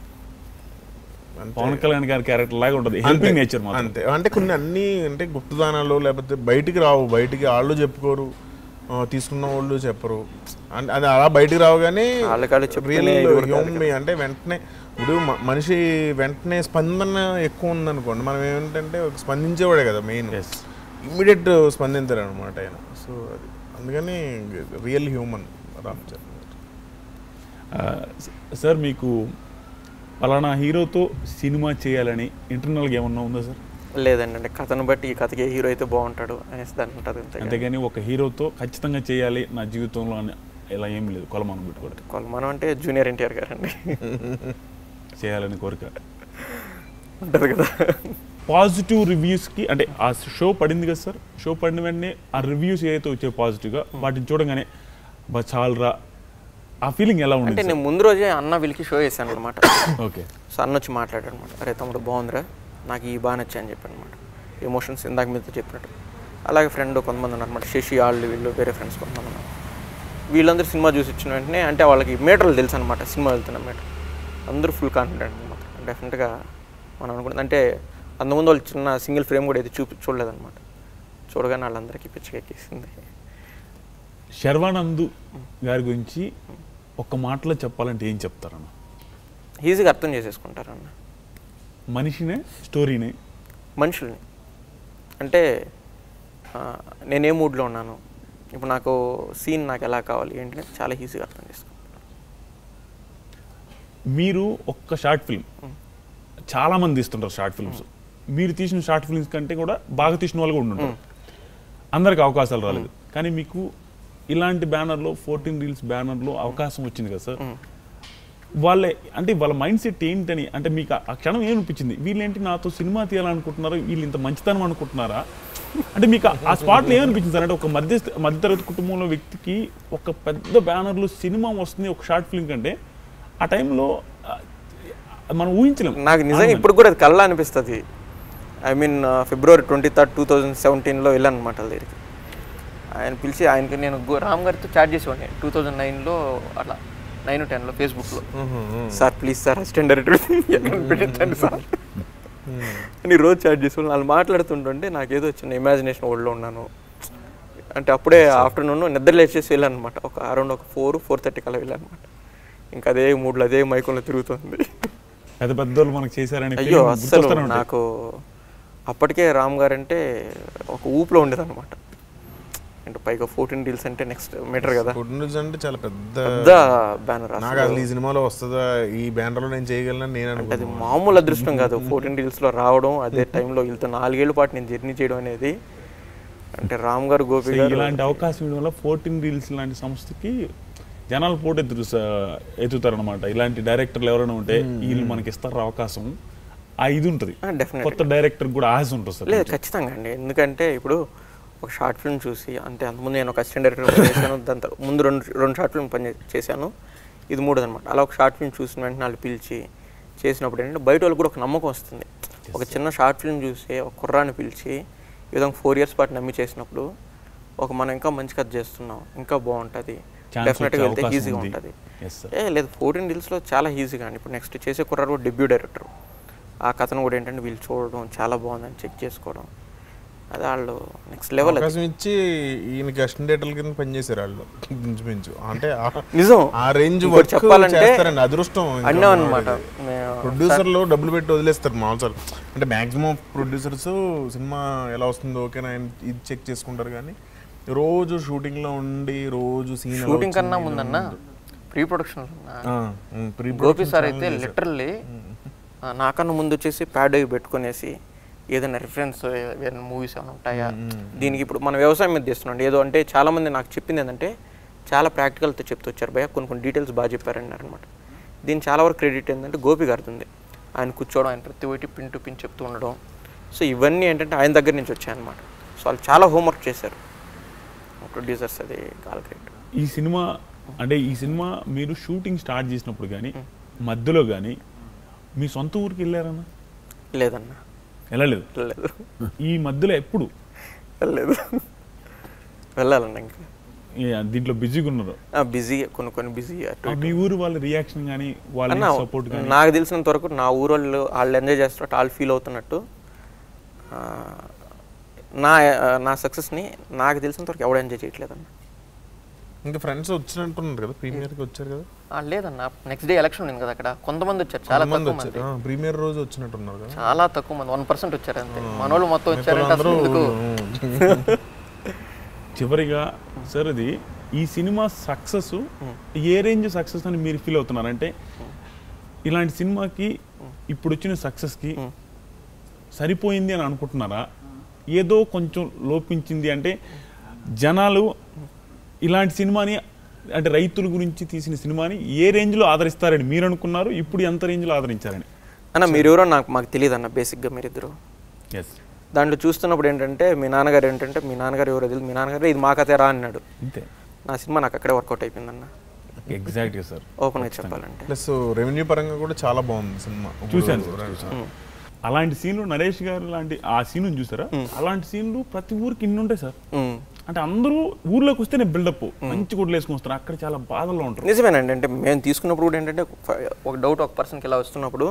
అంతే. పవన్ కళ్యాణ్ గారి క్యారెక్టర్ లాగా ఉంటుంది అంతే హెల్పింగ్ నేచర్ మాత్రం అంతే అంటే కొన్ని అన్ని అంటే గుప్తదానాలు లేకపోతే బయటికి రావు బయటికి వాళ్ళు చెప్పుకోరు ఆ, తీసుకున్న వాళ్ళు చెప్పరు అంటే అది అలా బయటికి రావు కానీ వాళ్ళకి వాళ్ళు చెప్తేనే రియల్ ఇది కూడా హ్యూమన్ బీయింగ్ అంటే వెంటనే ఇప్పుడు మ- మనిషి వెంటనే స్పందన ఎక్కువ ఉందనుకోండి మనం ఏమిటంటే ఒక స్పందించేవాడే కదా మెయిన్ Yes. ఇమ్మీడియట్ స్పందించారు అనమాట ఆయన సో అది అందుకని రియల్ హ్యూమన్ రామ్ చరణ్ గారు. ఆ, స- సార్ మీకు పలానా హీరోతో సినిమా చేయాలని ఇంటర్నల్గా ఏమన్నా ఉందా సార్ లేదండి అంటే కథను బట్టి ఈ కథకి ఏ హీరో అయితే బాగుంటాడు అనేసి దాని ఉంటుంది అంతే అంతేగాని ఒక హీరోతో ఖచ్చితంగా చేయాలి నా జీవితంలో అని ఇలా ఏమీ లేదు కొలమానం పెట్టుకోవడం కొలమానం అంటే జూనియర్ ఎన్టీఆర్ గారు అండి చేయాలని కోరిక ఉంటుంది కదా పాజిటివ్ రివ్యూస్కి అంటే ఆ షో పడింది కదా సార్ షో పడిన వెంటనే ఆ రివ్యూస్ ఏదైతే వచ్చాయి పాజిటివ్గా వాటిని చూడగానే బా చాలరా ఆ ఫీలింగ్ ఎలా అంటే ఉంది నేను ముందు రోజే అన్న వీళ్ళకి షో చేశాను అనమాట ఓకే సో అన్న వచ్చి మాట్లాడాడు అనమాట అరే తమ్ముడు బాగుందిరా నాకు ఈ బాగా నచ్చాయి అని చెప్పాను అనమాట ఎమోషన్స్ ఇందాక మీతో చెప్పినట్టు అలాగే ఫ్రెండ్ కొంతమంది ఉన్నారు అనమాట శశి వాళ్ళు వీళ్ళు వేరే ఫ్రెండ్స్ కొంతమంది ఉన్నారు వీళ్ళందరూ సినిమా చూసి వచ్చిన వెంటనే అంటే వాళ్ళకి మీటర్లు తెలుసు అనమాట సినిమా వెళ్తున్న మీటర్ అందరూ ఫుల్ కాన్ఫిడెంట్ అనమాట డెఫినెట్గా మనం అనుకుంటుంది అంటే అంతకుముందు వాళ్ళు చిన్న సింగిల్ ఫ్రేమ్ కూడా అయితే చూపి చూడలేదన్నమాట చూడగానే వాళ్ళందరికీ పిచ్చకెక్కేసింది శర్వానంద్ గారి గురించి ఒక్క మాటలో చెప్పాలంటే ఏం చెప్తారన్న ఈజీగా అర్థం చేసేసుకుంటారన్న మనిషినే స్టోరీనే మనుషుల్ని అంటే ఆ, నేనే మూడ్లో ఉన్నాను ఇప్పుడు నాకు సీన్ నాకు ఎలా కావాలి ఏంటి అనేది చాలా ఈజీగా అర్థం చేసుకుంటాను మీరు ఒక్క షార్ట్ ఫిల్మ్ చాలా మంది తీస్తుంటారు షార్ట్ ఫిల్మ్స్ మీరు తీసిన షార్ట్ ఫిల్మ్స్ కంటే కూడా బాగా తీసిన వాళ్ళు కూడా ఉండుంటారు అందరికి అవకాశాలు రాలేదు కానీ మీకు ఇలాంటి బ్యానర్లో ఫోర్టీన్ రీల్స్ బ్యానర్లో అవకాశం వచ్చింది కదా సార్ వాళ్ళ అంటే వాళ్ళ మైండ్ సెట్ ఏంటని అంటే మీకు ఆ- ఆ క్షణం ఏమనిపించింది వీళ్ళేంటి నాతో సినిమా తీయాలనుకుంటున్నారు వీళ్ళు ఇంత మంచితనం అనుకుంటున్నారా అంటే మీకు ఆ- ఆ స్పాట్లో ఏమనిపించింది సార్ అంటే ఒక మధ్య మధ్యతరగతి కుటుంబంలో వ్యక్తికి ఒక పెద్ద బ్యానర్లో సినిమా వస్తుంది ఒక షార్ట్ ఫిల్మ్ కంటే ఆ టైంలో ఆ, మనం ఊహించలేం నాకు నిజంగా ఇప్పుడు కూడా అది కళ్ళ అనిపిస్తుంది I mean February twenty third two thousand సెవెంటీన్లో వెళ్ళాను అనమాట వాళ్ళ దగ్గరికి ఆయన పిలిచి ఆయనకి నేను గు- రామ్ గారితో చాట్ చేసేవాడిని టూ థౌజండ్ నైన్లో అట్లా నైన్ టెన్లో ఫేస్బుక్లో sir please sir assistant director ఎక్కడ పెట్టించండి సార్ అని రోజు చాట్ చేసేవాళ్ళు వాళ్ళు మాట్లాడుతుంటుంటే నాకు ఏదో వచ్చిన ఇమాజినేషన్ వరల్డ్లో ఉన్నాను అంటే అప్పుడే ఆఫ్టర్నూన్ నిద్ర లేచేసి వెళ్ళాను అనమాట ఒక అరౌండ్ ఒక ఫోర్ ఫోర్ థర్టీ కల్లా వెళ్ళాను అనమాట ఇంకా అదే మూడ్లో అదే మైకంలో తిరుగుతుంది పెద్ద పెద్దోళ్ళు మనకు చేశారని అయ్యో feeling అస్సలు గుర్తొస్తూనే ఉంటాయి. నాకు అప్పటికే రామ్ గారు అంటే ఒక ఊపులో ఉండేదన్నమాట అంటే పైగా ఫోర్టీన్ డీల్స్ అంటే నెక్స్ట్ మీటర్ కదా ఫుడ్ న్యూస్ అంటే చాలా పెద్ద పెద్ద బ్యానర్ నాకు అసలు ఈ సినిమాలో వస్తుందా ఈ బ్యానర్ లో నేను చేయగలను నేను అది అనుకున్నాను మామూలు అదృష్టం కాదు ఫోర్టీన్ డీల్స్లో రావడం అదే టైంలో వీళ్ళతో నాలుగేళ్ల పాటు నేను జర్నీ చేయడం అనేది అంటే రామ్ గారు సో గోపి గారు ఇలాంటి అవకాశం ఇవ్వడం వల్ల ఫోర్టీన్ రీల్స్ లాంటి సంస్థకి జనాలు పోటీ ఎత్తురు ఎత్తుతారనమాట ఇలాంటి డైరెక్టర్లు ఎవరైనా ఉంటే వీళ్ళు మనకి ఇస్తారు అవకాశం ఆ ఇది ఉంటుంది డెఫినెట్ కొత్త డైరెక్టర్ కూడా ఆశ ఉంటుంది సార్ లేదు ఖచ్చితంగా అండి ఎందుకంటే ఇప్పుడు ఒక షార్ట్ ఫిల్మ్ చూసి అంటే అంతకుముందు నేను ఒక అసిస్టెంట్ డైరెక్టర్ చేశాను దాని తర్వాత ముందు రెండు రెండు షార్ట్ ఫిల్మ్ పని చేశాను ఇది మూడోది అనమాట అలా ఒక షార్ట్ ఫిల్మ్ చూసిన వెంటనే వాళ్ళు పిలిచి చేసినప్పుడు ఏంటంటే బయట వాళ్ళకి కూడా ఒక నమ్మకం వస్తుంది ఒక చిన్న షార్ట్ ఫిల్మ్ చూసి ఒక కుర్రాన్ని పిలిచి ఈ విధంగా ఫోర్ ఇయర్స్ పాటు నమ్మి చేసినప్పుడు ఒక మనం ఇంకా మంచి కథ చేస్తున్నాం ఇంకా బాగుంటుంది Chance డెఫినెట్గా వచ్చే వెళ్తే అవకాశం ఈజీగా ఉంది. ఉంటుంది Yes, sir. ఏ లేదు ఫోర్టీన్ డీల్స్లో చాలా ఈజీగా అండి ఇప్పుడు నెక్స్ట్ చేసే కుర్రాడు కూడా డెబ్యూ డైరెక్టర్ ఆ కథను కూడా ఏంటంటే వీళ్ళు చూడడం చాలా బాగుందని చెక్ చేసుకోవడం అది వాళ్ళు నెక్స్ట్ లెవెల్ అది అవకాశం ఇచ్చి ఈయనకి అసిస్టెంట్ డైరెక్టర్ కింద పనిచేశారు వాళ్ళు ఇంచుమించు అంటే ఆ- నిజం ఆ రేంజ్ ఇంకోటి వర్క్ చెప్పాలంటే చేస్తారండి అదృష్టం అన్నాం అనమాట ప్రొడ్యూసర్లు డబ్బులు పెట్టి వదిలేస్తారు మామూలు అంటే మాక్సిమం ప్రొడ్యూసర్స్ సినిమా ఎలా వస్తుందో ఓకేనా అని ఇది చెక్ చేసుకుంటారు కానీ రోజు షూటింగ్ లో ఉండి రోజు సీన్ షూటింగ్ కన్నా ముందన్న ప్రీ ప్రొడక్షన్ గోపి సార్ అయితే లిటరల్లీ నాకన్నా ముందు వచ్చేసి ప్యాడ్ అవి పెట్టుకునేసి ఏదైనా రిఫరెన్స్ ఏదైనా మూవీస్ ఏమైనా ఉంటాయా దీనికి ఇప్పుడు మన వ్యవసాయం మీద తీస్తున్నాం ఏదో అంటే చాలా మంది నాకు చెప్పింది ఏంటంటే చాలా ప్రాక్టికల్తో చెప్తూ వచ్చారు భయ కొన్ని కొన్ని డీటెయిల్స్ బాగా చెప్పారన్నారు అనమాట దీని చాలా వరకు క్రెడిట్ ఏంటంటే గోపి గారిది ఉంది ఆయన కూర్చోవడం ఆయన ప్రతి ఒక్కటి పిన్ టు పిన్ చెప్తూ ఉండడం సో ఇవన్నీ ఏంటంటే ఆయన దగ్గర నుంచి వచ్చాయన్నమాట సో వాళ్ళు చాలా హోంవర్క్ చేశారు ప్రొడ్యూసర్స్ అది చాలా గ్రేట్ ఈ సినిమా అంటే ఈ సినిమా మీరు షూటింగ్ స్టార్ట్ చేసినప్పుడు కానీ మధ్యలో కానీ మీ సొంత ఊరికి వెళ్ళారన్నా లేదన్నా వెళ్ళలేదు వెళ్ళలేదు ఈ మధ్యలో ఎప్పుడు వెళ్ళలేదు వెళ్ళాలన్న ఇంకా ఏ, దీంట్లో బిజీగా ఉన్నారు బిజీ కొన్ని కొన్ని బిజీ అటు ఆ మీ ఊరు వాళ్ళ రియాక్షన్ కానీ వాళ్ళ అన్న సపోర్ట్ కానీ నాకు తెలిసినంత వరకు నా ఊరు వాళ్ళు వాళ్ళు ఎంజాయ్ చేస్తున్నట్టు వాళ్ళు ఫీల్ అవుతున్నట్టు ఆ, నా నా సక్సెస్ని నాకు తెలిసినంత వరకు ఎవడు ఎంజాయ్ చేయట్లేదన్న ఇంకా ఫ్రెండ్స్ వచ్చినట్టున్నారు కదా ప్రీమియర్ కి వచ్చారు కదా ఆ, లేదన్న నెక్స్ట్ డే ఎలక్షన్ ఉంది కదా అక్కడ కొంతమంది వచ్చారు చాలా మంది తక్కువ మంది వచ్చారు ప్రీమియర్ రోజు వచ్చినట్టున్నారు కదా చాలా తక్కువ మంది వన్ పర్సెంట్ వచ్చారు అంతే మనోళ్ళు మొత్తం వచ్చారంటే అసలు అందరూ ఎందుకు చివరిగా సార్ ఇది ఈ సినిమా సక్సెస్ ఏ రేంజ్ సక్సెస్ అని మీరు ఫీల్ అవుతున్నారంటే ఇలాంటి సినిమాకి ఇప్పుడు వచ్చిన సక్సెస్కి సరిపోయింది అని అనుకుంటున్నారా ఏదో కొంచెం లోపించింది అంటే జనాలు ఇలాంటి సినిమాని అంటే రైతుల గురించి తీసిన సినిమాని ఏ రేంజ్ లో ఆదరిస్తారని మీరు అనుకున్నారు ఇప్పుడు ఎంత రేంజ్ లో ఆదరించారని అన్న మీరెవరో నాకు మాకు తెలియదు అన్న బేసిక్గా మీరిద్దరు ఎస్ దాంట్లో చూస్తున్నప్పుడు ఏంటంటే మీ నాన్నగారు ఏంటంటే మీ నాన్నగారు ఎవరో తెలియదు మీ నాన్నగారు ఇది మా కథే రా అన్నాడు అంతే నా సినిమా నాకు అక్కడే వర్కౌట్ అయిపోయిందన్న ఎగ్జాక్ట్గా సార్ ఓపెన్గా చెప్పాలంటే ప్లస్ రెవెన్యూ పరంగా కూడా చాలా బాగుంది సినిమా చూశాను సార్, చూశాను. అలాంటి సీన్లు నరేష్ గారు లాంటి ఆ సీన్ చూసారా అలాంటి సీన్లు ప్రతి ఊరికి ఇన్ని ఉంటాయి సార్ ఉమ్. అంటే అందరూ ఊర్లోకి వస్తేనే బిల్డప్ మంచి గుడ్లు వేసుకొని వస్తారు అక్కడ చాలా బాధల్లో ఉంటారు నిజమేనండి అంటే మేము తీసుకున్నప్పుడు కూడా ఏంటంటే ఒక- ఒక డౌట్ ఒక పర్సన్కి ఇలా వస్తున్నప్పుడు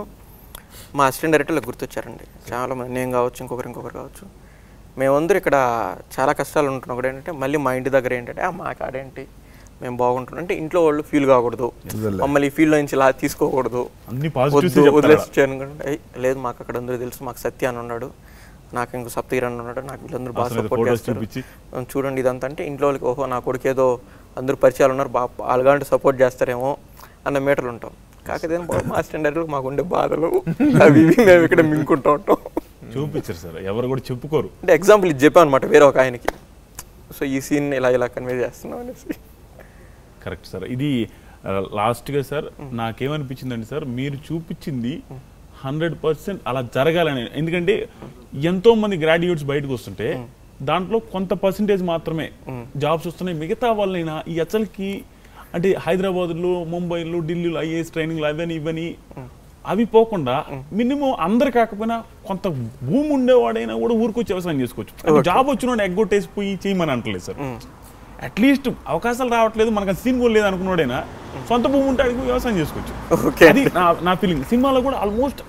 మా అసిస్టెంట్ డైరెక్టర్లకు గుర్తొచ్చారండి చాలా మంది నేను కావచ్చు ఇంకొకరు ఇంకొకరు కావచ్చు మేమందరూ ఇక్కడ చాలా కష్టాలు ఉంటున్నాం కూడా ఏంటంటే మళ్ళీ మా ఇంటి దగ్గర ఏంటంటే "ఆ, మా కాడేంటి మేము బాగుంటున్నాం అంటే ఇంట్లో వాళ్ళు ఫీల్ కాకూడదు మమ్మల్ని ఈ ఫీల్డ్లో నుంచి ఇలా తీసుకోకూడదు అన్ని పాజిటివ్స్ వద్దు వదిలేసి లేదు మాకు అక్కడ అందరూ తెలుసు మాకు సత్య అని ఉన్నాడు నాకు ఇంకో సప్తగిరి అని ఉన్నాడు నాకు వీళ్ళందరూ బాగా అసలు సపోర్ట్ photos చేస్తారు చూపించి. ఆ, చూడండి ఇదంతా అంటే ఇంట్లో వాళ్ళకి ఓహో నా కొడుకు ఏదో అందరూ పరిచయాలు ఉన్నారు బాగా వాళ్ళగాంటి సపోర్ట్ చేస్తారేమో అన్న మీటర్లు ఉంటాం కాకపోతే మా స్టాండర్డ్లో మాకు ఉండే బాధలు అవి ఇవి మేము ఇక్కడ మింగుకుంటూ ఉంటాం చూపించారు సార్ ఎవరు కూడా చెప్పుకోరు అంటే ఎగ్జాంపుల్ ఇది చెప్పాను అనమాట వేరే ఒక ఆయనకి సో ఈ సీన్ ఇలా ఇలా కన్వే చేస్తున్నాం అనేసి కరెక్ట్ సార్ ఇది లాస్ట్గా సార్ నాకేమనిపించిందండి సార్ మీరు చూపించింది హండ్రెడ్ పర్సెంట్ అలా జరగాలని ఎందుకంటే ఎంతో మంది గ్రాడ్యుయేట్స్ బయటకు వస్తుంటే దాంట్లో కొంత పర్సంటేజ్ మాత్రమే జాబ్స్ వస్తున్నాయి మిగతా వాళ్ళైనా ఈ అసలుకి అంటే హైదరాబాద్లో ముంబైలో ఢిల్లీలో ఐఏఎస్ ట్రైనింగ్లు అవని ఇవని అవి పోకుండా మినిమం అందరు కాకపోయినా కొంత భూమి ఉండేవాడైనా కూడా ఊరికొచ్చి వ్యవసాయం చేసుకోవచ్చు అంటే జాబ్ వచ్చిన ఎగ్గొట్టేసి పోయి చేయమని అంటలేదు సార్ అట్లీస్ట్ అవకాశాలు రావట్లేదు మనకు సీన్ కూడా లేదు అనుకున్నాడైనా సొంత భూమి ఉంటే అడిగి వ్యవసాయం చేసుకోవచ్చు ఓకే అది నా నా ఫీలింగ్ సినిమాలో కూడా ఆల్మోస్ట్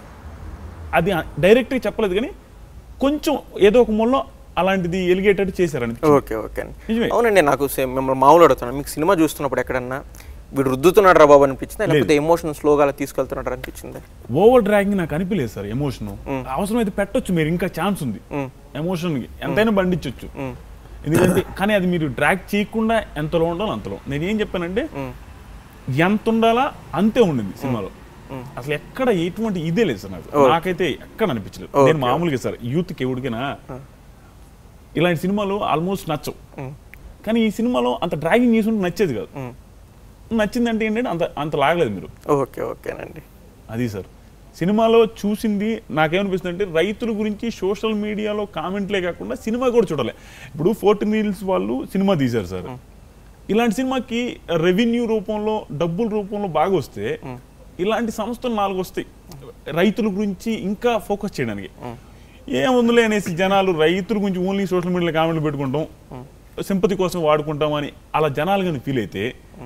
అది డైరెక్ట్గా చెప్పలేదు కానీ కొంచెం ఏదో ఒక మూలలో అలాంటిది ఎలిగేటట్టు చేశారని ఓకే ఓకే అండి నిజమే. అవునండి నాకు సేమ్ మిమ్మల్ని మామూలు అడుగుతాను మీకు సినిమా చూస్తున్నప్పుడు ఎక్కడన్నా వీడు రుద్దుతున్నాడు రా బాబు అనిపించిందా లేకపోతే ఎమోషన్ స్లోగా అలా తీసుకెళ్తున్నాడు అనిపించింది ఓవర్ డ్రాగింగ్ నాకు అనిపించలేదు సార్ ఎమోషన్ అవసరం అయితే పెట్టొచ్చు మీరు ఇంకా ఛాన్స్ ఉంది ఎమోషన్ ఎంతైనా బండించవచ్చు ఎందుకంటే కానీ అది మీరు డ్రాగ్ చేయకుండా ఎంతలో ఉండాలో అంతలో నేను ఏం చెప్పానంటే ఎంత ఉండాలా అంతే ఉండింది సినిమాలో అసలు ఎక్కడ ఎటువంటి ఇదే లేదు సార్ నాకు నాకైతే ఎక్కడ అనిపించలేదు నేను మామూలుగా సార్ యూత్కి ఎవరికైనా ఇలాంటి సినిమాలు ఆల్మోస్ట్ నచ్చవు కానీ ఈ సినిమాలో అంత డ్రాగింగ్ చేసి ఉంటే నచ్చేది కాదు నచ్చిందంటే ఏంటంటే అంత అంత లాగలేదు మీరు ఓకే ఓకేనండి అది సార్ సినిమాలో చూసింది నాకేమనిపిస్తుంది అంటే రైతుల గురించి సోషల్ మీడియాలో కామెంట్లే కాకుండా సినిమా కూడా చూడాలి ఇప్పుడు ఫోర్టీన్ రీల్స్ వాళ్ళు సినిమా తీశారు సార్ ఇలాంటి సినిమాకి రెవెన్యూ రూపంలో డబ్బుల రూపంలో బాగా వస్తే ఇలాంటి సంస్థలు నాలుగు వస్తాయి రైతుల గురించి ఇంకా ఫోకస్ చేయడానికి ఏముందులే అనేసి జనాలు రైతుల గురించి ఓన్లీ సోషల్ మీడియాలో కామెంట్లు పెట్టుకుంటాం సింపతి కోసం వాడుకుంటాం అని అలా జనాలు కానీ ఫీల్ అయితే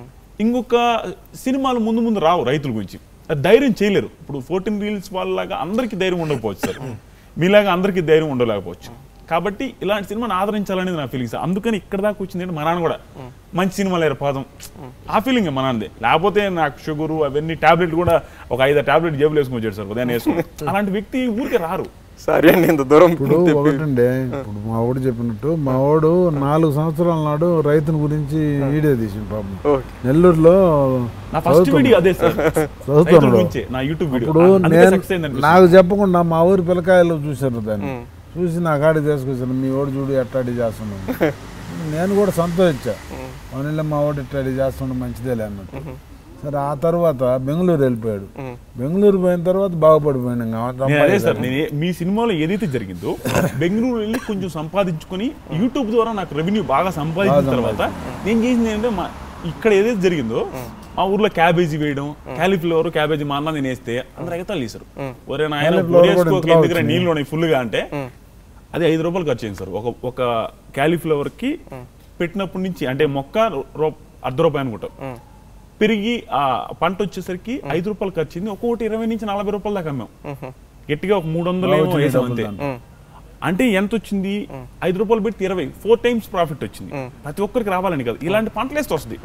ఇంకొక సినిమాలు ముందు ముందు రావు రైతుల గురించి అది ధైర్యం చేయలేరు ఇప్పుడు ఫోర్టీన్ రీల్స్ వాళ్ళలాగా అందరికీ ధైర్యం ఉండకపోవచ్చు సార్ మీలాగా అందరికీ ధైర్యం ఉండలేకపోవచ్చు కాబట్టి ఇలాంటి సినిమాని ఆదరించాలనేది నా ఫీలింగ్ సార్ అందుకని ఇక్కడ దాకా వచ్చింది అంటే మా నాన్న కూడా మంచి సినిమా లేరు పాదం ఆ ఫీలింగ్ మా నాన్నది లేకపోతే నాకు షుగరు అవన్నీ టాబ్లెట్ కూడా ఒక ఐదు టాబ్లెట్ జేబులు వేసుకొని వచ్చాడు సార్ ఉదయం వేసుకుని అలాంటి వ్యక్తి ఊరికే రారు సరే అండి ఇంత దూరం ఇప్పుడు ఒకటండి ఇప్పుడు మా వాడు చెప్పినట్టు మా వాడు నాలుగు సంవత్సరాల నాడు రైతుని గురించి వీడియో తీసిండు పాపం ఓకే నెల్లూరులో నా ఫస్ట్ వీడియో అదే సార్ రైతుల చదువుతున్నాడు గురించే నా యూట్యూబ్ వీడియో ఇప్పుడు అందుకే నేను సక్సెస్ అయింది నాకు చెప్పకుండా మా ఊరి పిల్లకాయలు చూశారు దాన్ని చూసి నా కాడికి తీసుకొచ్చాను మీ వాడు చూడు ఎట్టాడి చేస్తున్నాడు నేను కూడా సంతోషించా అవునులే మా వాడు ఎట్టాడి చేస్తుండే మంచిదేలే అన్నట్టు సరే ఆ తర్వాత బెంగళూరు వెళ్ళిపోయాడు బెంగళూరు పోయిన తర్వాత బాగుపడిపోయాను ఇంకా నేను అదే సార్ నేను ఏ- మీ సినిమాలో ఏదైతే జరిగిందో బెంగళూరు వెళ్ళి కొంచెం సంపాదించుకొని యూట్యూబ్ ద్వారా నాకు రెవెన్యూ బాగా సంపాదించిన తర్వాత నేను చేసింది ఏంటంటే మా ఇక్కడ ఏదైతే జరిగిందో మా ఊర్లో క్యాబేజీ వేయడం క్యాలీఫ్లవర్ క్యాబేజీ మా అన్న నేను వేస్తే అందరు ఎగతాలు చేశారు ఒరే నాయన Cauliflower కూడా ఒరేసుకోక ఇంతలా ఎందుకంటే వచ్చింది. నీళ్ళు ఉన్నాయి ఫుల్గా అంటే అది ఐదు రూపాయలు ఖర్చు అయింది సార్ ఒక ఒక క్యాలీఫ్లవర్ కి పెట్టినప్పటి నుంచి అంటే మొక్క రూ- అర్ధ రూపాయి అనుకుంటాం పెరిగి ఆ పంట వచ్చేసరికి ఐదు రూపాయలు ఖర్చు అయింది ఒక్కొక్కటి ఇరవై నుంచి నలభై రూపాయల దాకా అమ్మాం గట్టిగా ఒక మూడు వందలు ఏమో వచ్చినాయి వేసాం డబ్బులు అంతే అంటే ఎంత వచ్చింది ఐదు రూపాయలు పెడితే ఇరవై ఫోర్ టైమ్స్ ప్రాఫిట్ వచ్చింది ప్రతి ఒక్కరికి రావాలని కాదు ఇలాంటి పంటలు వేస్తే వస్తుంది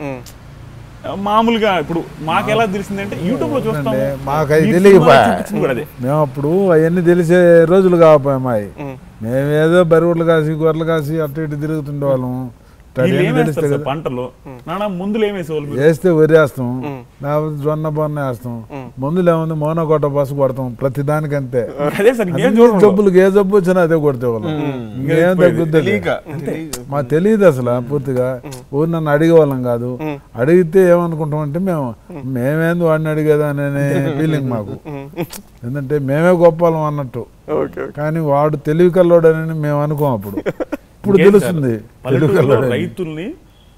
మామూలుగా ఇప్పుడు మాకు ఎలా తెలిసిందంటే యూట్యూబ్ లో చూస్తాం మాకు అది మీ తెలియదు సినిమాలో చూపించింది కూడా అదే మేము అప్పుడు అవన్నీ తెలిసే రోజులు కాకపోయాయి మావి మేము ఏదో బరిగొడ్లు కాసి గొర్రెలు కాసి అటు ఇటు తిరుగుతుండే వాళ్ళం వీళ్ళు ఏం తెలిస్తే వేస్తారు సార్ కదా పంటలో నాన్న ముందులు ఏం వేసేవాళ్ళు మీరు? వేస్తే వరి వేస్తాం లేకపోతే జొన్న బొన్న వేస్తాం మందులు ఏముంది మోనో కొట్ట బస్సు కొడతాం ప్రతి దానికి అంతే అదే సార్ ఇంకేం అన్ని చూడండి జబ్బులకి ఏ జబ్బు వచ్చినా అదే కొడితే వాళ్ళం ఇంకేం తగ్గుద్ది తెలియక మాకు తెలియదు అసలు పూర్తిగా ఊరు నన్ను అడిగేవాళ్ళం కాదు అడిగితే ఏమనుకుంటామంటే మేము మేమేంది వాడిని అడిగేదా అనే ఫీలింగ్ మాకు ఎందుకంటే మేమే గొప్ప వాళ్ళం అన్నట్టు ఓకే కానీ వాడు తెలివి కల్లోడని మేము అనుకోం అప్పుడు ఇప్పుడు ఇంకేం తెలుస్తుంది సార్, తెలివి పల్లెటూరులో కల్లోడని రైతుల్ని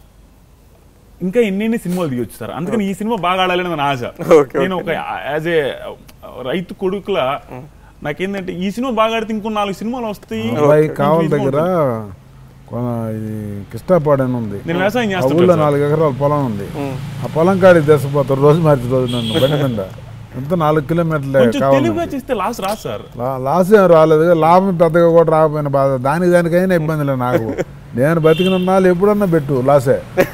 ఇంకా ఎన్ని సినిమాలు దిగొచ్చు సార్ అందుకని ఈ సినిమా బాగా ఆడాలని నా ఆశ ఓకే, నేను ఒక యాజ్ ఏ రైతు కొడుకులా నాకేంటంటే ఈ సినిమా బాగా ఆడితే ఇంకో నాలుగు సినిమాలు వస్తాయి అబ్బాయి ఇంకో కావాలి సినిమా దగ్గర ఉంటుంది. కొన ఇది కిష్టాపాడు అని ఉంది నేను వ్యవసాయం ఆ చేస్తుంటాను ఊళ్ళో సార్. నాలుగు ఎకరాల పొలం ఉంది ఆ పొలం కాడికి తెచ్చిపోతారు రోజు మార్చి రోజు నన్ను బండి మీద ఎంత నాలుగు కిలోమీటర్లే కొంచెం కావాలి తెలివిగా చేస్తే లాస్ రాదు సార్ లా- లాస్ ఏం రాలేదు లాభం పెద్దగా కూడా రాకపోయిన బాధ దానికి దానికైనా ఇబ్బందిలే నాకు నేను బతికిన నాళ్ళు ఎప్పుడన్నా పెట్టు లాసే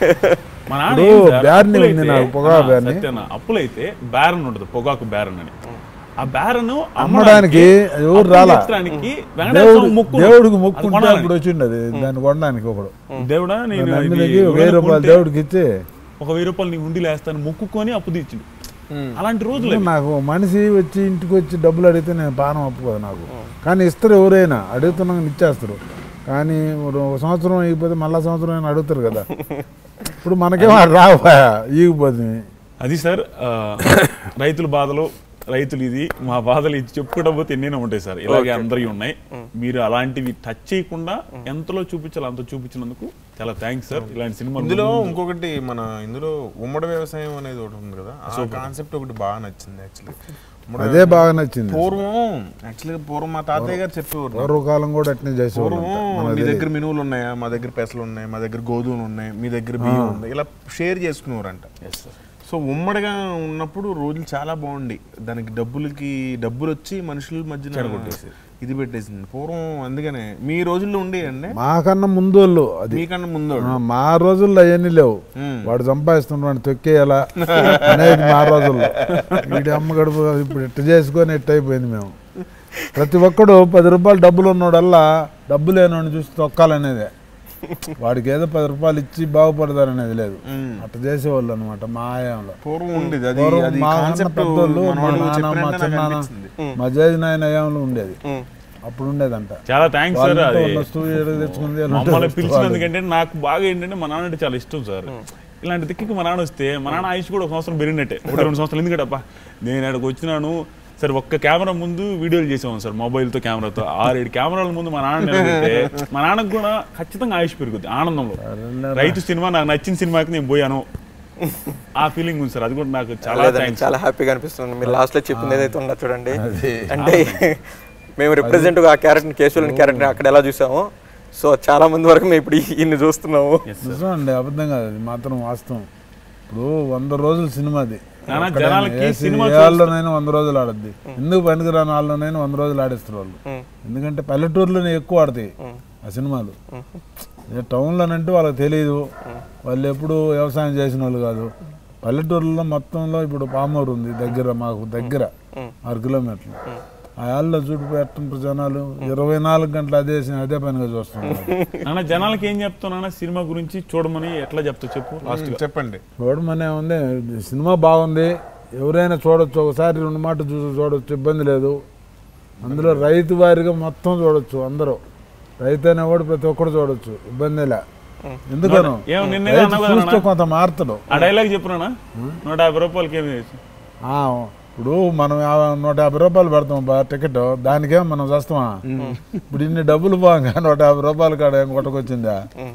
మా నాన్న ఇప్పుడు ఏం సార్, బ్యారన్ ఉంది అప్పులైతే- నాకు, పొగాకు ఆ, బ్యారన్. సత్యన్న, అప్పులైతే బ్యారన్ ఉంటుంది పొగాకు బ్యారన్ అని ఆ బ్యారన్ అమ్మడానికి ఎవరు రాలా దేవుడు మొక్కు దేవుడికి మొక్కుంటే అప్పుడు వచ్చిండు అది దాన్ని కొనడానికి ఒకడు దేవుడా నేను నమ్మినకి ఇది వెయ్యి ఎవరైనా రూపాయలు కొంటే దేవుడికి ఇచ్చి ఒక వెయ్యి రూపాయలు నీకు ఉండి లేస్తాను మొక్కుకొని అప్పు తీర్చిండు అలాంటి రోజులు అవి. నాకు మనిషి వచ్చి ఇంటికి వచ్చి డబ్బులు అడిగితే నేను పానం ఒప్పుకోదు నాకు కానీ ఇస్తారు ఎవరైనా అడుగుతున్నాక ఇచ్చేస్తారు కానీ ఒక సంవత్సరం అయిపోతే మళ్ళా సంవత్సరం అయినా అడుగుతారు కదా ఇప్పుడు మనకేమో రావా ఈగిపోతుంది అది సార్ ఆ, రైతుల బాధలు రైతులు ఇది మా బాధలు ఇది చెప్పుకోవడం పోతే ఎన్నైనా ఉంటాయి సార్ ఇలాగే అందరివి ఉన్నాయి మీరు అలాంటివి టచ్ చేయకుండా ఎంతలో చూపించాలో అంత చూపించినందుకు చాలా థ్యాంక్స్ సార్ ఇలాంటి సినిమా ఇందులో ఇంకొకటి మన ఇందులో ఉమ్మడి వ్యవసాయం అనేది ఒకటి ఉంది కదా ఆ కాన్సెప్ట్ ఒకటి బాగా నచ్చింది యాక్చువల్లీ అదే బాగా నచ్చింది పూర్వం యాక్చువల్గా పూర్వం మా తాతయ్య గారు చెప్పేవారు నాకు. పూర్వకాలం కూడా అట్నే చేసేవాళ్ళు పూర్వం మీ దగ్గర మినువులు ఉన్నాయా మా దగ్గర పెసలు ఉన్నాయి మా దగ్గర గోధుమలు ఉన్నాయి మీ దగ్గర బియ్యం ఉంది ఇలా షేర్ చేసుకునేవారంట సో ఉమ్మడిగా ఉన్నప్పుడు రోజులు చాలా బాగుండి దానికి డబ్బులకి డబ్బులు వచ్చి మనుషుల మధ్యన ఇది పెట్టేసింది పూర్వం అందుకనే మీ రోజుల్లో ఉండేయండి మాకన్నా ముందు వాళ్ళు అది మీకన్నా ముందు ఆ, మా రోజుల్లో అవన్నీ లేవు వాడు సంపాదిస్తున్నాడు వాడిని తొక్కేయాలా అనేది మా రోజుల్లో వీడి అమ్మ గడుపు ఇప్పుడు ఇట్ట చేసుకొని ఇట్ట అయిపోయింది మేము ప్రతి ఒక్కడు పది రూపాయలు డబ్బులు ఉన్నోడల్లా డబ్బు లేనివాడిని చూసి తొక్కాలనేదే వాడికి ఏదో పది రూపాయలు ఇచ్చి బాగుపడతారనేది లేదు అట్ట చేసేవాళ్ళు అనమాట మా ఆయంలో పూర్వం ఉండేది అది పూర్వం అది మా అన్న కాన్సెప్ట్ పెద్దోళ్ళు మా మనవాళ్ళు నాన్న మా చెప్పినట్టు నాకు చిన్నాన్న అనిపించింది మా జేజి నాయన అయ్యంలో ఉండేది అప్పుడు ఉండేదంట చాలా థ్యాంక్స్ సార్ వాళ్ళతో అది ఉన్న స్టూడియో తెచ్చుకుంది వాళ్ళు మమ్మల్ని ఉంటే పిలిచినందుకంటే నాకు బాగా ఏంటంటే మా నాన్న అంటే చాలా ఇష్టం సార్ ఇలాంటి దిక్కుకి మా నాన్న వస్తే మా నాన్న ఆయుష్ కూడా ఒక సంవత్సరం పెరిగినట్టే ఒకటి రెండు సంవత్సరాలు ఎందుకంటే అబ్బా నేను అక్కడికి వచ్చినాను సరే ఒక్క కెమెరా ముందు వీడియోలు చేసాము సార్ మొబైల్తో కెమెరాతో ఆరేడు కెమెరాల ముందు మా నాన్న నిలబెడితే మా నాన్నకు కూడా ఖచ్చితంగా ఆయుష్ పెరుగుద్ది ఆనందంలో రైతు సినిమా నాకు నచ్చిన సినిమాకి నేను పోయాను ఆ ఫీలింగ్ ఉంది సార్ అది కూడా నాకు చాలా లేదండి, థ్యాంక్స్ చాలా హ్యాపీగా అనిపిస్తుంది మీరు లాస్ట్ లో చెప్పింది ఏదైతే ఉందో చూడండి అంటే మేము రిప్రజెంట్ ఆ క్యారెక్టర్ కేశవులని క్యారెక్టర్ అక్కడ ఎలా చూసామో సో చాలా మంది వరకు మేము ఇప్పుడు ఇన్ని చూస్తున్నాము నిజం అండి అబద్ధం కాదు అది మాత్రం వాస్తవం ఇప్పుడు వంద రోజుల సినిమా అది నాన్న, ఒక్కడైనా జనాలకి ఏ సినిమా ఏ వాళ్ళలోనైనా వంద రోజులు ఆడద్ది ఎందుకు పనికిరాని వాళ్ళలోనైనా వంద రోజులు ఆడేస్తారు వాళ్ళు ఎందుకంటే పల్లెటూరులోనే ఎక్కువ ఆడతాయి ఆ సినిమాలు ఏ టౌన్లోనంటే వాళ్ళకి తెలియదు వాళ్ళు ఎప్పుడు వ్యవసాయం చేసిన వాళ్ళు కాదు పల్లెటూరులో మొత్తంలో ఇప్పుడు పామూరు ఉంది దగ్గర మాకు దగ్గర ఆరు కిలోమీటర్లు ఆ యాళ్ళలో చూడు ఎట్టుంటారు జనాలు ఇరవై నాలుగు గంటలు అదే అదే పనిగా చూస్తున్నారు నాన్న జనాలకి ఏం చెప్తున్నా సినిమా గురించి చూడమని ఎట్లా చెప్తావు చెప్పు లాస్ట్ చెప్పండి చూడమనే ఉంది సినిమా బాగుంది ఎవరైనా చూడొచ్చు ఒకసారి రెండు మాట చూసి చూడొచ్చు ఇబ్బంది లేదు అందులో రైతు వారిగా మొత్తం చూడొచ్చు అందరూ రైతు అనేవాడు ప్రతి ఒక్కరు చూడొచ్చు ఇబ్బంది లే ఎందుకను ఏమో నిన్నే రైతు అన్నావు కదా చూస్తే నాన్న? కొంత మారుతాడు ఆ డైలాగ్ చెప్పునా నూట యాభై రూపాయలకి ఏమి చేసి ఆ, ఇప్పుడు మనం యా- నూట యాభై రూపాయలు పెడతాం బా టికెట్ దానికేం మనం చేస్తామా ఇప్పుడు ఇన్ని డబ్బులు పోగా నూట యాభై రూపాయలు కాడ ఏం కొట్టకొచ్చిందా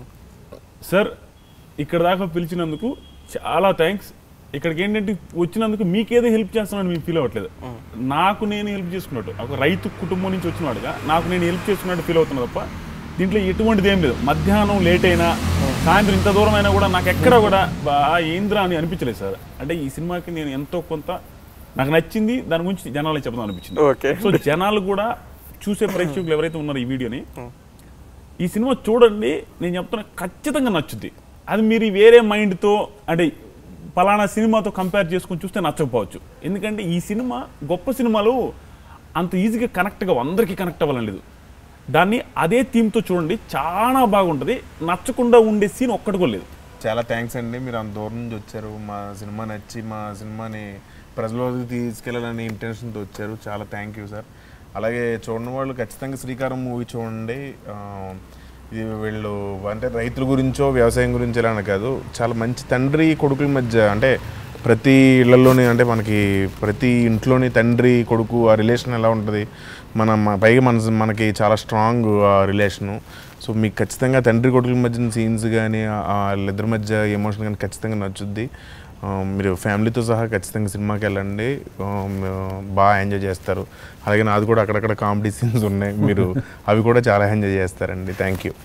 సార్ ఇక్కడ దాకా పిలిచినందుకు చాలా థ్యాంక్స్ ఇక్కడికి ఏంటంటే వచ్చినందుకు మీకేదో హెల్ప్ చేస్తున్నాను మీకు ఫీల్ అవ్వట్లేదు నాకు నేను హెల్ప్ చేసుకున్నట్టు ఒక రైతు కుటుంబం నుంచి వచ్చినవాడుగా నాకు నేను హెల్ప్ చేసుకున్నట్టు ఫీల్ అవుతున్నా తప్ప దీంట్లో ఎటువంటిది ఏం లేదు మధ్యాహ్నం లేట్ అయినా సాయంత్రం ఇంత దూరం అయినా కూడా నాకు ఎక్కడ కూడా బా ఏంద్రా అని అనిపించలేదు సార్ అంటే ఈ సినిమాకి నేను ఎంతో కొంత నాకు నచ్చింది దాని గురించి జనాలకు చెప్దాం అనిపించింది ఓకే సో జనాలు కూడా చూసే ప్రేక్షకులు ఎవరైతే ఉన్నారో ఈ వీడియోని ఈ సినిమా చూడండి నేను చెప్తున్నా ఖచ్చితంగా నచ్చుద్ది అది మీరు వేరే మైండ్తో అంటే పలానా సినిమాతో కంపేర్ చేసుకొని చూస్తే నచ్చకపోవచ్చు ఎందుకంటే ఈ సినిమా గొప్ప సినిమాలు అంత ఈజీగా కనెక్ట్గా అందరికీ కనెక్ట్ అవ్వాలని లేదు దాన్ని అదే థీమ్తో చూడండి చాలా బాగుంటుంది నచ్చకుండా ఉండే సీన్ ఒక్కటి కూడా లేదు చాలా థ్యాంక్స్ అండి మీరు అంత దూరం నుంచి వచ్చారు మా సినిమా నచ్చి మా సినిమాని ప్రజలలోకి తీసుకెళ్ళాలనే ఇంటెన్షన్తో వచ్చారు చాలా థ్యాంక్ యూ సార్ అలాగే చూడని వాళ్ళు ఖచ్చితంగా శ్రీకారం మూవీ చూడండి ఆ, ఇది వీళ్ళు అంటే రైతుల గురించో వ్యవసాయం గురించో ఇలా అని కాదు చాలా మంచి తండ్రి కొడుకుల మధ్య అంటే ప్రతి ఇళ్లలోని అంటే మనకి ప్రతి ఇంట్లోని తండ్రి కొడుకు ఆ రిలేషన్ ఎలా ఉంటుంది మన మ- పైగా మన మనకి చాలా స్ట్రాంగ్ ఆ రిలేషను సో మీకు ఖచ్చితంగా తండ్రి కొడుకుల మధ్య సీన్స్ కానీ వాళ్ళిద్దరి మధ్య ఎమోషన్ కానీ ఖచ్చితంగా నచ్చుద్ది ఆ, మీరు ఫ్యామిలీతో సహా ఖచ్చితంగా సినిమాకి వెళ్ళండి ఆ, మ- బాగా ఎంజాయ్ చేస్తారు అలాగే నాది కూడా అక్కడక్కడ కామెడీ సీన్స్ ఉన్నాయి మీరు అవి కూడా చాలా ఎంజాయ్ చేస్తారండి థ్యాంక్ యూ